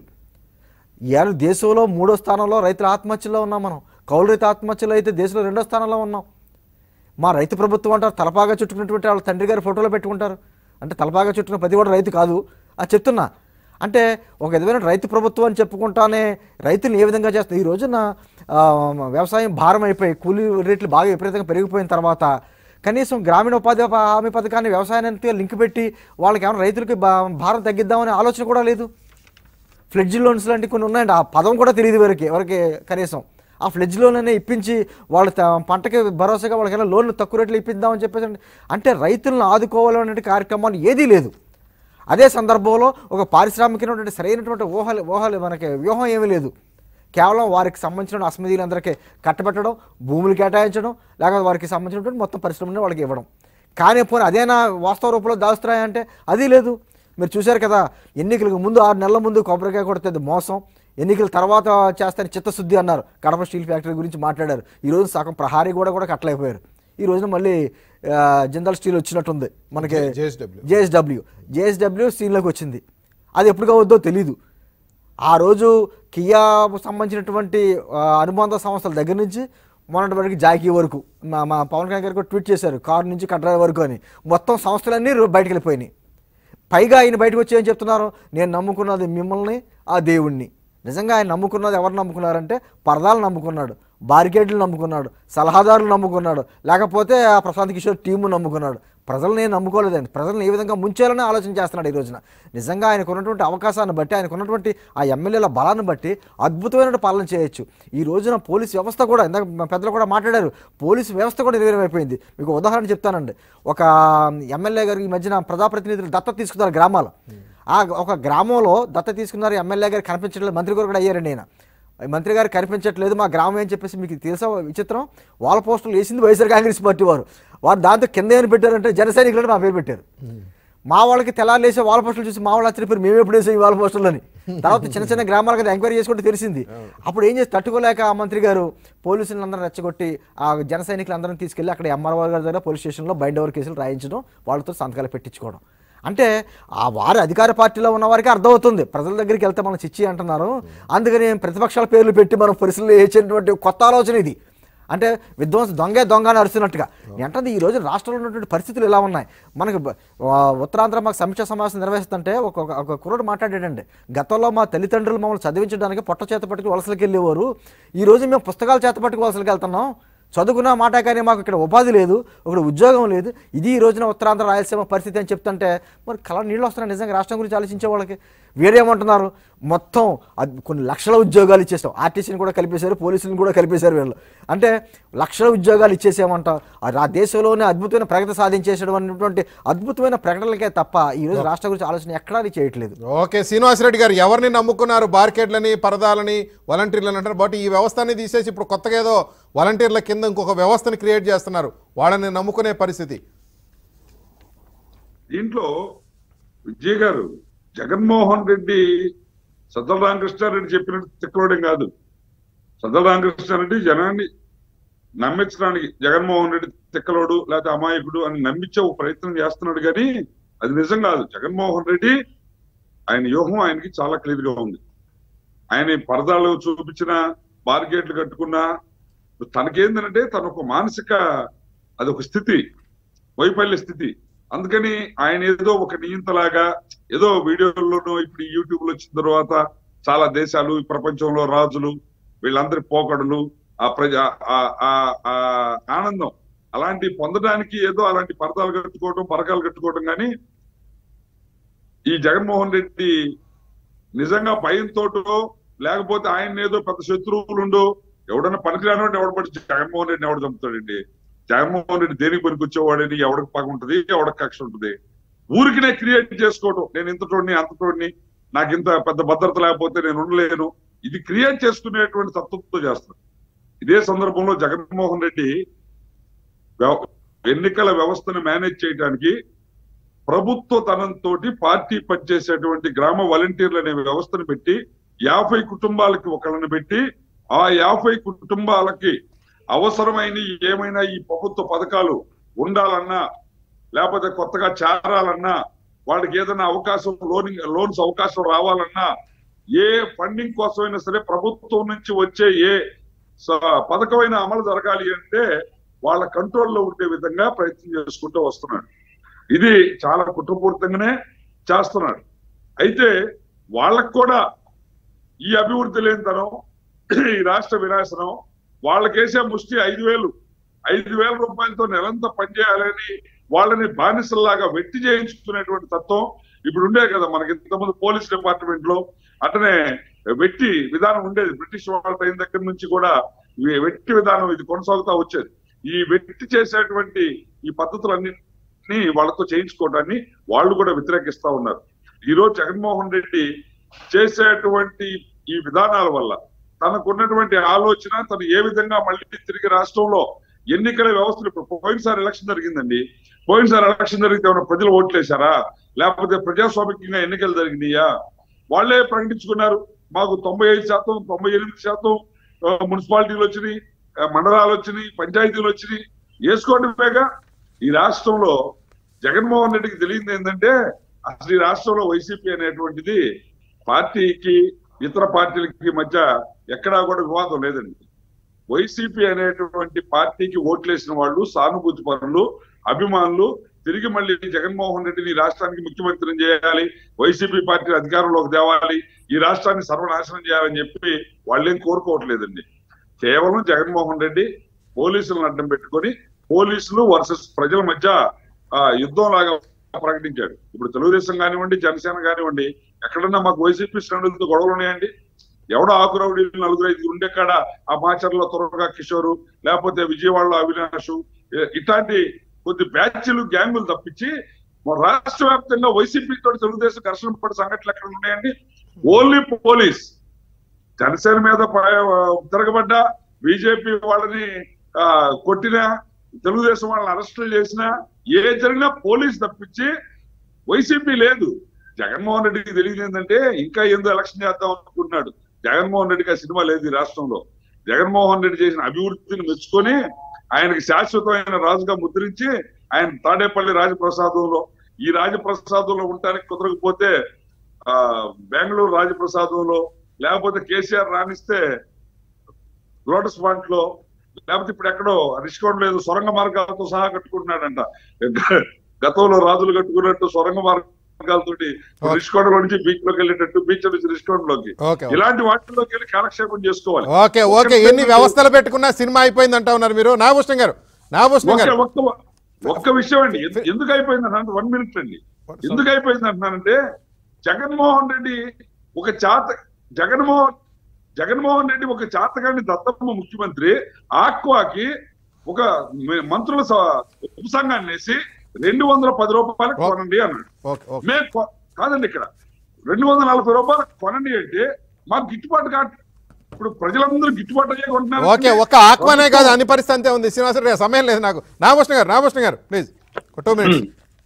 ఇవాళ దేశంలో మూడో స్థానంలో రైతుల ఆత్మహత్యలో ఉన్నాం మనం కౌలు రైతు ఆత్మహత్యలో అయితే దేశంలో రెండో స్థానంలో ఉన్నాం మా రైతు ప్రభుత్వం అంటారు తలపాగా చుట్టుకున్నటువంటి వాళ్ళ తండ్రి గారి ఫోటోలో పెట్టుకుంటారు అంటే తలపాగా చుట్టుకున్న ప్రతి కూడా రైతు కాదు అది చెప్తున్నా అంటే ఒక విధమైన రైతు ప్రభుత్వం అని చెప్పుకుంటానే రైతులు ఏ విధంగా చేస్తారు ఈ రోజున ఆ, వ్యవసాయం భారం అయిపోయి కూలీ రేట్లు బాగా విపరీతంగా పెరిగిపోయిన తర్వాత కనీసం గ్రామీణ ఉపాధి ప- హామీ పథకాన్ని వ్యవసాయానికి లింక్ పెట్టి వాళ్ళకి ఏమైనా రైతులకి బా- భారం తగ్గిద్దామనే ఆలోచన కూడా లేదు ఫ్లెడ్జ్ లోన్స్ లాంటివి కొన్ని ఉన్నాయండి ఆ పదం కూడా తెలియదు ఎవరికి ఎవరికి కనీసం ఆ ఫ్లెడ్జ్ లోన్ అనే ఇప్పించి వాళ్ళ త- పంటకి భరోసాగా వాళ్ళకి లోన్లు తక్కువ రేట్లు ఇప్పిద్దామని చెప్పేసి అంటే రైతులను ఆదుకోవాలనే కార్యక్రమాలు ఏదీ లేదు అదే సందర్భంలో ఒక పారిశ్రామికమైనటువంటి సరైనటువంటి ఊహలు ఊహలు మనకి వ్యూహం ఏమీ లేదు కేవలం వారికి సంబంధించిన అసమిధీలందరికీ కట్టబెట్టడం భూములు కేటాయించడం లేకపోతే వారికి సంబంధించినటువంటి మొత్తం పరిశ్రమని వాళ్ళకి ఇవ్వడం కానీ పోనీ అదేనా వాస్తవ రూపంలో దాస్తున్నాయంటే అది లేదు మీరు చూశారు కదా ఎన్నికలకు ముందు ఆరు నెలల ముందు కొబ్బరికాయ కొడితే అది మోసం ఎన్నికల తర్వాత చేస్తారని చిత్తశుద్ధి అన్నారు కడప స్టీల్ ఫ్యాక్టరీ గురించి మాట్లాడారు ఈరోజు సగం ప్రహారీ కూడా కూడా కట్టలేకపోయారు ఈ రోజున మళ్ళీ ఆ, జిందాల్ స్టీల్ వచ్చినట్టుంది మనకి JSW. జేఎస్డబ్ల్యూ జేఎస్డబ్ల్యూ స్టీల్లోకి వచ్చింది అది ఎప్పుడు కావద్దో తెలీదు ఆ రోజు కియా సంబంధించినటువంటి ఆ, అనుబంధ సంస్థల దగ్గర నుంచి మొన్నటి వరకు జాకీ వరకు మా మా పవన్ కళ్యాణ్ గారు కూడా ట్వీట్ చేశారు కారు నుంచి కట్రా వరకు అని మొత్తం సంస్థలన్నీ రో- బయటకు వెళ్ళిపోయినాయి పైగా ఆయన బయటకు వచ్చి ఏం చెప్తున్నారు నేను నమ్ముకున్నది మిమ్మల్ని ఆ దేవుణ్ణి నిజంగా ఆయన నమ్ముకున్నది ఎవరు నమ్ముకున్నారంటే పరదాలు నమ్ముకున్నాడు బారికేడ్లు నమ్ముకున్నాడు సలహాదారులు నమ్ముకున్నాడు లేకపోతే ఆ ప్రశాంత్ కిషోర్ టీము నమ్ముకున్నాడు ప్రజలను నేను నమ్ముకోలేదండి ప్రజలను ఏ విధంగా ముంచాలని ఆలోచన చేస్తున్నాడు ఈ రోజున నిజంగా ఆయనకు ఉన్నటువంటి అవకాశాన్ని బట్టి ఆయనకు ఉన్నటువంటి ఆ ఎమ్మెల్యేల బలాన్ని బట్టి అద్భుతమైన పాలన చేయొచ్చు ఈ రోజున పోలీస్ వ్యవస్థ కూడా ఇందాక మా పెద్దలు కూడా మాట్లాడారు పోలీసు వ్యవస్థ కూడా నిర్వీర్యమైపోయింది మీకు ఉదాహరణ చెప్తానండి ఒక ఎమ్మెల్యే గారు ఈ మధ్యన ప్రజాప్రతినిధులు దత్తత తీసుకున్నారు గ్రామాలు ఆ ఒక గ్రామంలో దత్త తీసుకున్నారు ఎమ్మెల్యే గారు కనిపించట్లేదు మంత్రి గారు కూడా అయ్యారండి ఆయన మంత్రి గారు కనిపించట్లేదు మా గ్రామం ఏం చెప్పేసి మీకు తెలుసా విచిత్రం వాళ్ళ పోస్టులు వేసింది వైఎస్ఆర్ కాంగ్రెస్ పార్టీ వారు వారు దాంతో కింద ఏమని పెట్టారంటే జన సైనికులని మా పేరు పెట్టారు మా వాళ్ళకి తెల్లారు లేసే వాళ్ళ పోస్టులు చూసి మా వాళ్ళు ఆశ్చర్యపోయి మేము ఎప్పుడు వేసాం ఈ వాళ్ళ పోస్టులని తర్వాత చిన్న చిన్న గ్రామాలకు అది ఎంక్వైరీ చేసుకుంటే తెలిసింది అప్పుడు ఏం చేసి తట్టుకోలేక ఆ మంత్రి గారు పోలీసులను అందరూ రెచ్చగొట్టి ఆ జన సైనికులందరినీ తీసుకెళ్లి అక్కడ ఎంఆర్ఓ గారి దగ్గర పోలీస్ స్టేషన్లో బైండ్ ఓవర్ కేసులు రాయించడం వాళ్ళతో సంతకాలు పెట్టించుకోవడం అంటే ఆ వారి అధికార పార్టీలో ఉన్న వారికి అర్థమవుతుంది ప్రజల దగ్గరికి వెళ్తే మనం చిచ్చి అంటున్నారు అందుకని ప్రతిపక్షాల పేర్లు పెట్టి మనం పరిస్థితులు వేసేటువంటి కొత్త ఆలోచన ఇది అంటే విధ్వంస దొంగే దొంగ అని అరుస్తున్నట్టుగా అంటే ఈ రోజు రాష్ట్రంలో ఉన్నటువంటి పరిస్థితులు ఎలా ఉన్నాయి మనకు బ- ఆ, ఉత్తరాంధ్ర మాకు సమీక్ష సమావేశం నిర్వహిస్తుంటే ఒక ఒక- ఒక కుర్రోడు మాట్లాడాడండి గతంలో మా తల్లిదండ్రులు మమ్మల్ని చదివించడానికి పొట్ట చేత పట్టుకు వలసలకు వెళ్ళేవారు ఈ రోజు మేము పుస్తకాలు చేత పట్టుకు వలసలకు వెళ్తున్నాం చదువుకున్న మాట కానీ మాకు ఇక్కడ ఉపాధి లేదు ఇక్కడ ఉద్యోగం లేదు ఇది ఈ రోజున ఉత్తరాంధ్ర రాయలసీమ పరిస్థితి అని చెప్తుంటే మరి కళ నీళ్ళు వస్తున్నాయి నిజంగా రాష్ట్రం గురించి ఆలోచించే వాళ్ళకి వీరేమంటున్నారు మొత్తం అద్- కొన్ని లక్షల ఉద్యోగాలు ఇచ్చేస్తాం ఆర్టీసీని కూడా కలిపేశారు పోలీసులను కూడా కలిపేశారు వీళ్ళు అంటే లక్షల ఉద్యోగాలు ఇచ్చేసామంట ఆ రా- దేశంలోనే అద్భుతమైన ప్రగతి సాధించేసేటువంటి అద్భుతమైన ప్రకటనలకే తప్ప ఈ రోజు రాష్ట్రం గురించి ఆలోచన ఎక్కడా చేయట్లేదు ఓకే శ్రీనివాసరెడ్డి గారు ఎవరిని నమ్ముకున్నారు బార్కెట్లని పరదాలని వాలంటీర్లని అంటారు బట్ ఈ వ్యవస్థని తీసేసి ఇప్పుడు కొత్తగా ఏదో వాలంటీర్ల కింద ఇంకొక వ్యవస్థని క్రియేట్ చేస్తున్నారు వాళ్ళని నమ్ముకునే పరిస్థితి దీంట్లో విజయ్ గారు జగన్మోహన్ రెడ్డి సద్దల రామకృష్ణారెడ్డి చెప్పినట్టు తిక్కలోడం కాదు సద్దల రామకృష్ణారెడ్డి జనాన్ని నమ్మించడానికి జగన్మోహన్ రెడ్డి తిక్కలోడు లేకపోతే అమాయకుడు అని నమ్మించే ఒక ప్రయత్నం చేస్తున్నాడు కానీ అది నిజం కాదు జగన్మోహన్ రెడ్డి ఆయన వ్యూహం ఆయనకి చాలా క్లియర్ గా ఉంది ఆయన ఈ పరదాలు చూపించిన బార్గేట్లు కట్టుకున్నా తనకేందంటే తన ఒక మానసిక అదొక స్థితి వైఫల్య స్థితి అందుకని ఆయన ఏదో ఒక నియంతలాగా ఏదో వీడియోల్లోనూ ఇప్పుడు ఈ యూట్యూబ్ లో వచ్చిన తర్వాత చాలా దేశాలు ఈ ప్రపంచంలో రాజులు వీళ్ళందరి పోకడలు ఆ ప్రజా ఆ- ఆ- ఆ ఆనందం అలాంటి పొందడానికి ఏదో అలాంటి పరదాలు కట్టుకోవడం పరకాలు కట్టుకోవడం కానీ ఈ జగన్మోహన్ రెడ్డి నిజంగా భయంతోటో లేకపోతే ఆయన ఏదో పెద్ద శత్రువులుండో ఎవడన్నా పనికిరానోడు ఎవడ పడి జగన్మోహన్ రెడ్డిని ఎవడు చంపుతాడండి జగన్మోహన్ రెడ్డి దేనికి పనికొచ్చేవాడని ఎవడికి పగ ఉంటుంది ఎవడికి కక్ష ఉంటుంది ఊరికినే క్రియేట్ చేసుకోవడం నేను ఇంతటోడిని అంతటోడిని నాకు ఇంత పెద్ద భద్రత లేకపోతే నేను ఉండలేను ఇది క్రియేట్ చేసుకునేటువంటి తత్వంతో చేస్తాను ఇదే సందర్భంలో జగన్మోహన్ రెడ్డి వ్యవ- ఎన్నికల వ్యవస్థను మేనేజ్ చేయడానికి ప్రభుత్వ తనంతో పార్టీ పనిచేసేటువంటి గ్రామ వాలంటీర్లు అనే వ్యవస్థను పెట్టి యాభై కుటుంబాలకి ఒకళ్ళని పెట్టి ఆ యాభై కుటుంబాలకి అవసరమైన ఏమైనా ఈ ప్రభుత్వ పథకాలు ఉండాలన్నా లేకపోతే కొత్తగా చేరాలన్నా వాళ్ళకి ఏదైనా అవకాశం లోనింగ్ లోన్స్ అవకాశం రావాలన్నా ఏ ఫండింగ్ కోసమైనా సరే ప్రభుత్వం నుంచి వచ్చే ఏ స- పథకమైన అమలు జరగాలి అంటే వాళ్ళ కంట్రోల్లో ఉండే విధంగా ప్రయత్నం చేసుకుంటూ వస్తున్నాడు ఇది చాలా కుట్రపూరితంగానే చేస్తున్నాడు అయితే వాళ్ళకు కూడా ఈ అభివృద్ధి లేనితనం ఈ రాష్ట్ర వినాశనం వాళ్ళకేసే ముష్టి ఐదు వేలు ఐదు వేల రూపాయలతో నెలంతా పనిచేయాలని వాళ్ళని బానిసల్లాగా వెట్టి చేయించుకునేటువంటి తత్వం ఇప్పుడు ఉండే కదా మనకి ఇంతకుముందు పోలీస్ డిపార్ట్మెంట్ లో అట్లనే వెట్టి విధానం ఉండేది బ్రిటిష్ వాళ్ళ టైం దగ్గర నుంచి కూడా ఈ వెట్టి విధానం ఇది కొనసాగుతా వచ్చేది ఈ వెట్టి చేసేటువంటి ఈ పద్ధతులన్నింటినీ వాళ్ళతో చేయించుకోవడాన్ని వాళ్ళు కూడా వ్యతిరేకిస్తా ఉన్నారు ఈ రోజు జగన్మోహన్ రెడ్డి చేసేటువంటి ఈ విధానాల వల్ల తనకున్నటువంటి ఆలోచన తను ఏ విధంగా మళ్ళీ తిరిగి రాష్ట్రంలో ఎన్నికల వ్యవస్థలు ఇప్పుడు పోయినసారి ఎలక్షన్ జరిగిందండి పోయినసారి ఎలక్షన్ జరిగితే ఏమైనా ప్రజలు ఓట్లేశారా లేకపోతే ప్రజాస్వామికంగా ఎన్నికలు జరిగినాయా వాళ్ళే ప్రకటించుకున్నారు మాకు తొంభై ఐదు శాతం తొంభై ఎనిమిది శాతం ఆ, మున్సిపాలిటీలు వచ్చినాయి ఆ, మండలాలు వచ్చినాయి పంచాయతీలు వచ్చినాయి వేసుకోండి పేగా ఈ రాష్ట్రంలో జగన్మోహన్ రెడ్డికి తెలియదు ఏంటంటే అసలు ఈ రాష్ట్రంలో వైసీపీ అనేటువంటిది పార్టీకి ఇతర పార్టీలకి మధ్య ఎక్కడా కూడా వివాదం లేదండి వైసీపీ అనేటువంటి పార్టీకి ఓట్లేసిన వాళ్ళు సానుభూతి పరులు అభిమానులు తిరిగి మళ్ళీ జగన్మోహన్ రెడ్డిని ఈ రాష్ట్రానికి ముఖ్యమంత్రిని చేయాలి వైసీపీ పార్టీ అధికారంలోకి తేవాలి ఈ రాష్ట్రాన్ని సర్వనాశనం చేయాలని చెప్పి వాళ్ళేం కోరుకోవట్లేదండి కేవలం జగన్మోహన్ రెడ్డి పోలీసులను అడ్డం పెట్టుకొని పోలీసులు వర్సెస్ ప్రజల మధ్య ఆ యుద్ధం లాగా ప్రకటించాడు ఇప్పుడు తెలుగుదేశం కానివ్వండి జనసేన కానివ్వండి ఎక్కడన్నా మాకు వైసీపీ శ్రేణులతో గొడవలు ఉన్నాయండి ఎవడో ఆకురవుడి నలుగురు ఐదుగురు ఉండే కాడ ఆ మాచర్లో త్వరగా కిషోరు లేకపోతే విజయవాడలో అవినాష్ ఇ- ఇట్లాంటి కొద్ది బ్యాచ్లు గ్యాంగులు తప్పించి మన రాష్ట్ర వ్యాప్తంగా వైసీపీ తోటి తెలుగుదేశం ఘర్షణ పడే సంఘటనలు ఎక్కడ ఉన్నాయండి ఓన్లీ పోలీస్ జనసేన మీద ప- తిరగబడ్డా బీజేపీ వాళ్ళని ఆ, కొట్టినా తెలుగుదేశం వాళ్ళని అరెస్టులు చేసినా ఏ జరిగినా పోలీస్ తప్పించి వైసీపీ లేదు జగన్మోహన్ రెడ్డికి తెలియదు ఏంటంటే ఇంకా ఏందో ఎలక్షన్ చేద్దాం అనుకుంటున్నాడు జగన్మోహన్ రెడ్డికి ఆ సినిమా లేదు ఈ రాష్ట్రంలో జగన్మోహన్ రెడ్డి చేసిన అభివృద్ధిని మెచ్చుకొని ఆయనకి శాశ్వతమైన రాజుగా ముద్రించి ఆయన తాడేపల్లి రాజప్రసాదంలో ఈ రాజప్రసాదంలో ఉండటానికి కుదరకపోతే ఆ బెంగళూరు రాజప్రసాదంలో లేకపోతే కేసీఆర్ రాణిస్తే లోటస్ పాయింట్ లో లేకపోతే ఇప్పుడు ఎక్కడో రిషికొండ లేదు సొరంగ మార్గాలతో సహా కట్టుకుంటున్నాడంట గ- గతంలో రాజులు కట్టుకున్నట్టు సొరంగ మార్గం మార్గాలతోటి రిషికొండలో నుంచి బీచ్ లోకి వెళ్ళేటట్టు బీచ్ నుంచి రిషికొండలోకి ఓకే ఓకే. ఇలాంటి వాటిలోకి వెళ్ళి కాలక్షేపం చేసుకోవాలి ఓకే ఓకే ఎన్ని వ్యవస్థలు పెట్టుకున్నా సినిమా అయిపోయింది అంటా ఉన్నారు మీరు నాగభూషణం గారు నాగభూషణం ఒక్క గారు ఒక్క ఒక్క విషయం అండి ఎందు- ఎందుకు అయిపోయింది అంటే వన్ మినిట్ అండి ఎందుకు అయిపోయింది అంటున్నానంటే జగన్మోహన్ రెడ్డి ఒక చాత జగన్మోహన్ జగన్మోహన్ రెడ్డి ఒక చాతగాని దత్తమ్మ ముఖ్యమంత్రి ఆక్వాకి ఒక మ- మంత్రుల స- ఉపసంఘాన్ని వేసి రెండు వందల పది రూపాయలకు ఓకే. కొనండి అన్నాడు ఓకే ఓకే మే కొ- కాదండి ఇక్కడ రెండు వందల నలభై రూపాయలు కొనండి అంటే మాకు గిట్టుబాటు కాదు ఇప్పుడు ప్రజలందరూ గిట్టుబాటు అయ్యే కొంటున్నారు ఓకే ఒక్క ఆక్వానే కాదు అన్ని పరిస్థితి అంతే ఉంది శ్రీనివాసరెడ్డి గారు సమయం లేదు నాకు నాగభూషణం గారు నాగభూషణం గారు ప్లీజ్ టూ మినిట్స్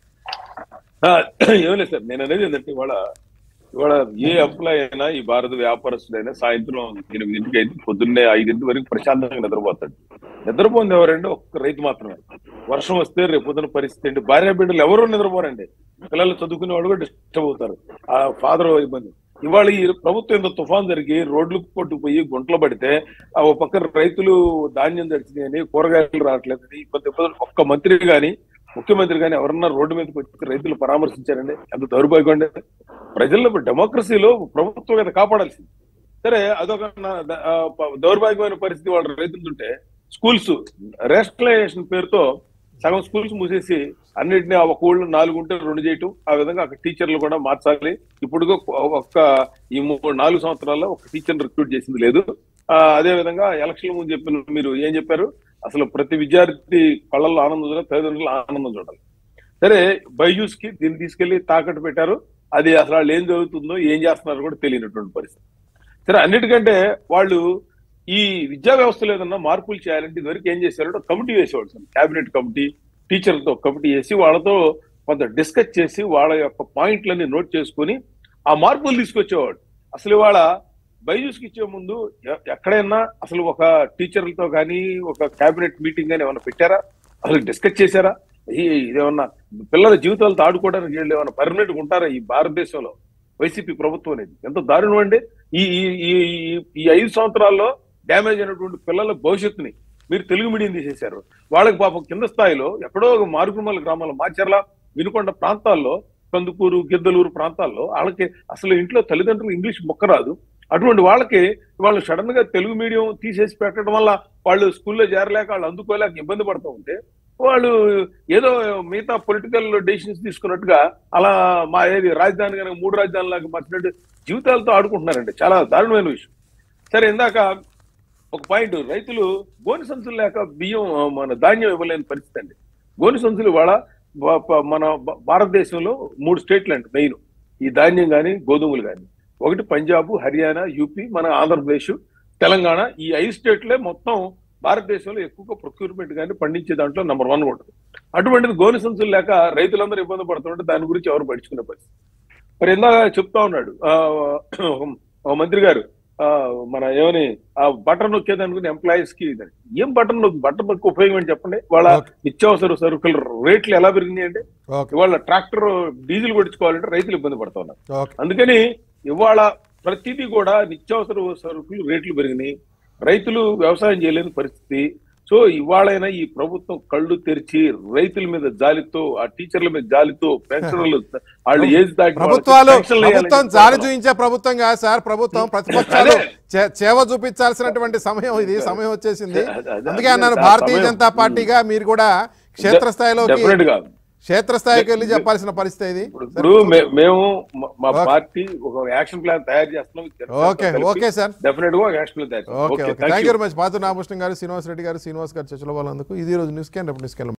ఆ, ఏం లేదు సార్ నేను అనేది ఏంటంటే ఇవాళ ఇవాళ ఏ ఎంప్లాయ్ అయినా ఈ భారత వ్యాపారస్తుడైనా సాయంత్రం ఎనిమిదింటికి అయితే పొద్దున్నే ఐదింటి వరకు ప్రశాంతంగా నిద్రపోతాడు నిద్రపోయింది ఎవరండి ఒక్క రైతు మాత్రమే వర్షం వస్తే రేపు పొద్దున పరిస్థితి ఏంటి భార్య బిడ్డలు ఎవరు నిద్రపోరండి పిల్లలు చదువుకునే వాళ్ళు కూడా డిస్టర్బ్ అవుతారు ఆ ఫాదర్ ఇబ్బంది ఇవాళ ఈ ప్రభుత్వం ఇంత తుఫాన్ జరిగి రోడ్లు కొట్టుకుపోయి గుంటలు పడితే ఆ ఓ పక్కన రైతులు ధాన్యం దడిచినాయని కూరగాయలు రావట్లేదని ఇబ్బంది ఇబ్బందులు ఒక్క మంత్రి గాని ముఖ్యమంత్రి గాని ఎవరన్నా రోడ్డు మీదకి వచ్చి రైతులు పరామర్శించారండి ఎంత దౌర్భాగ్యం అండి ప్రజల్లో డెమోక్రసీలో ప్రభుత్వం కదా కాపాడాల్సింది సరే అదొక నా- ద- ఆ, ప- దౌర్భాగ్యమైన పరిస్థితి వాళ్ళ రైతులుంటే స్కూల్స్ రేషనలైజేషన్ పేరుతో సగం స్కూల్స్ మూసేసి అన్నిటిని ఒక ఊళ్ళో నాలుగు ఉంటే రెండు చేయటం ఆ విధంగా అక్కడ టీచర్లు కూడా మార్చాలి ఇప్పుడు ఒక్క ఈ మూడు నాలుగు సంవత్సరాల్లో ఒక టీచర్ రిక్రూట్ చేసింది లేదు ఆ, అదే విధంగా ఎలక్షన్ ముందు చెప్పిన మీరు ఏం చెప్పారు అసలు ప్రతి విద్యార్థి కళ్ళల్లో ఆనందం చూడాలి తల్లిదండ్రులు ఆనందం చూడాలి సరే బైజూస్ కి దీన్ని తీసుకెళ్లి తాకట్టు పెట్టారు అది అసలు వాళ్ళు ఏం జరుగుతుందో ఏం చేస్తున్నారో కూడా తెలియనటువంటి పరిస్థితి సరే అన్నిటికంటే వాళ్ళు ఈ విద్యా వ్యవస్థలో ఏదన్నా మార్పులు చేయాలంటే ఇదివరకు ఏం చేశారంటే ఒక కమిటీ వేసేవాళ్ళు సార్ క్యాబినెట్ కమిటీ టీచర్లతో కమిటీ వేసి వాళ్ళతో కొంత డిస్కస్ చేసి వాళ్ళ యొక్క పాయింట్లన్నీ నోట్ చేసుకొని ఆ మార్పులు తీసుకొచ్చేవాడు అసలు ఇవాళ బైజూస్కి ఇచ్చే ముందు ఎ- ఎక్కడైనా అసలు ఒక టీచర్లతో కానీ ఒక క్యాబినెట్ మీటింగ్ కానీ ఏమైనా పెట్టారా అసలు డిస్కస్ చేశారా ఈ ఇదేమన్నా పిల్లల జీవితాలతో ఆడుకోవడానికి వీళ్ళు ఏమైనా పర్మనెంట్ ఉంటారా ఈ భారతదేశంలో వైసీపీ ప్రభుత్వం అనేది ఎంత దారుణం అండి ఈ ఈ- ఈ ఈ- ఈ ఐదు సంవత్సరాల్లో డ్యామేజ్ అయినటువంటి పిల్లల భవిష్యత్తుని మీరు తెలుగు మీడియం తీసేశారు వాళ్ళకి పాపం కింద స్థాయిలో ఎక్కడో ఒక మారుకుమల గ్రామాల మాచర్ల వినుకొండ ప్రాంతాల్లో కందుకూరు గిద్దలూరు ప్రాంతాల్లో వాళ్ళకి అసలు ఇంట్లో తల్లిదండ్రులు ఇంగ్లీష్ మొక్క రాదు అటువంటి వాళ్ళకి వాళ్ళు సడన్ గా తెలుగు మీడియం తీసేసి పెట్టడం వల్ల వాళ్ళు స్కూల్లో చేరలేక వాళ్ళు అందుకోలేక ఇబ్బంది పడుతూ ఉంటే వాళ్ళు ఏదో మిగతా పొలిటికల్ డెసిషన్స్ తీసుకున్నట్టుగా అలా మా ఏది రాజధాని కనుక మూడు రాజధానులకు మార్చినట్టు జీవితాలతో ఆడుకుంటున్నారండి చాలా దారుణమైన విషయం సరే ఇందాక ఒక పాయింట్ రైతులు గోని సంచులు లేక బియ్యం ఆ, మన ధాన్యం ఇవ్వలేని పరిస్థితి అండి గోని సంచులు ఇవాళ బ- ప- మన భ- భారతదేశంలో మూడు స్టేట్లు అండి మెయిన్ ఈ ధాన్యం కానీ గోధుమలు కానీ ఒకటి పంజాబ్ హర్యానా యూపీ మన ఆంధ్రప్రదేశ్ తెలంగాణ ఈ ఐదు స్టేట్లే మొత్తం భారతదేశంలో ఎక్కువగా ప్రొక్యూర్మెంట్ కానీ పండించే దాంట్లో నెంబర్ వన్ ఉంటుంది అటువంటిది గోని సంచులు లేక రైతులందరూ ఇబ్బంది పడుతుంటే దాని గురించి ఎవరు పడుచుకునే పరిస్థితి మరి ఇందాక చెప్తా ఉన్నాడు ఆ, ఒక- ఒక మంత్రి గారు ఆ, మన ఏమని ఆ బటన్ నొక్కేది అనుకుని ఎంప్లాయీస్ కి ఇదని. ఏం బటన్ నొక్కి బటన్ నొక్కి ఉపయోగం ఏంటి చెప్పండి వాళ్ళ Okay. నిత్యావసర సరుకుల రేట్లు ఎలా పెరిగినాయండి ఓకే ఇవాళ ట్రాక్టర్ డీజిల్ కొట్టించుకోవాలంటే రైతులు ఇబ్బంది పడుతున్నారు ఓకే అందుకని ఇవాళ ప్రతిదీ కూడా నిత్యావసర సరుకులు రేట్లు పెరిగినాయి రైతులు వ్యవసాయం చేయలేని పరిస్థితి సో ఇవాళైనా ఈ ప్రభుత్వం కళ్ళు తెరిచి రైతుల మీద జాలితో ఆ టీచర్ల మీద జాలితో పెన్షన్లు వాళ్ళు ఏజ్ దాటి వాళ్ళకి ప్రభుత్వాలు పెన్షన్లు వేయాలని ప్రభుత్వం చెప్తా జాలి ఉన్నాం. చూపించే ప్రభుత్వం కాదు సార్ ప్రభుత్వం ప్రతిపక్షాలు అదే. చే- చేవ చూపించాల్సినటువంటి సమయం ఇది సమయం వచ్చేసింది అదే, అదే, అందుకే అన్నాను అదే, భారతీయ సమయం. జనతా పార్టీగా మీరు కూడా క్షేత్రస్థాయిలోకి డెఫినెట్ గా క్షేత్రస్థాయికి వెళ్ళి చెప్పాల్సిన పరిస్థితి ఇది ఇప్పుడు మే- మేము మా- మా ఓకే. పార్టీ ఒక యాక్షన్ ప్లాన్ తయారు చేస్తున్నాం ఓకే ఓకే సార్ డెఫినెట్ గా ఒక యాక్షన్ ప్లాన్ తయారు చేస్తాం. Okay okay okay thank thank you you very much Pathu Nagabhushanam గారు శ్రీనివాస్ రెడ్డి గారు శ్రీనివాస్ గారు చర్చలో వాళ్ళందుకు ఇది రోజు న్యూస్ క్యాన్ రేపు న్యూస్ క్యాన్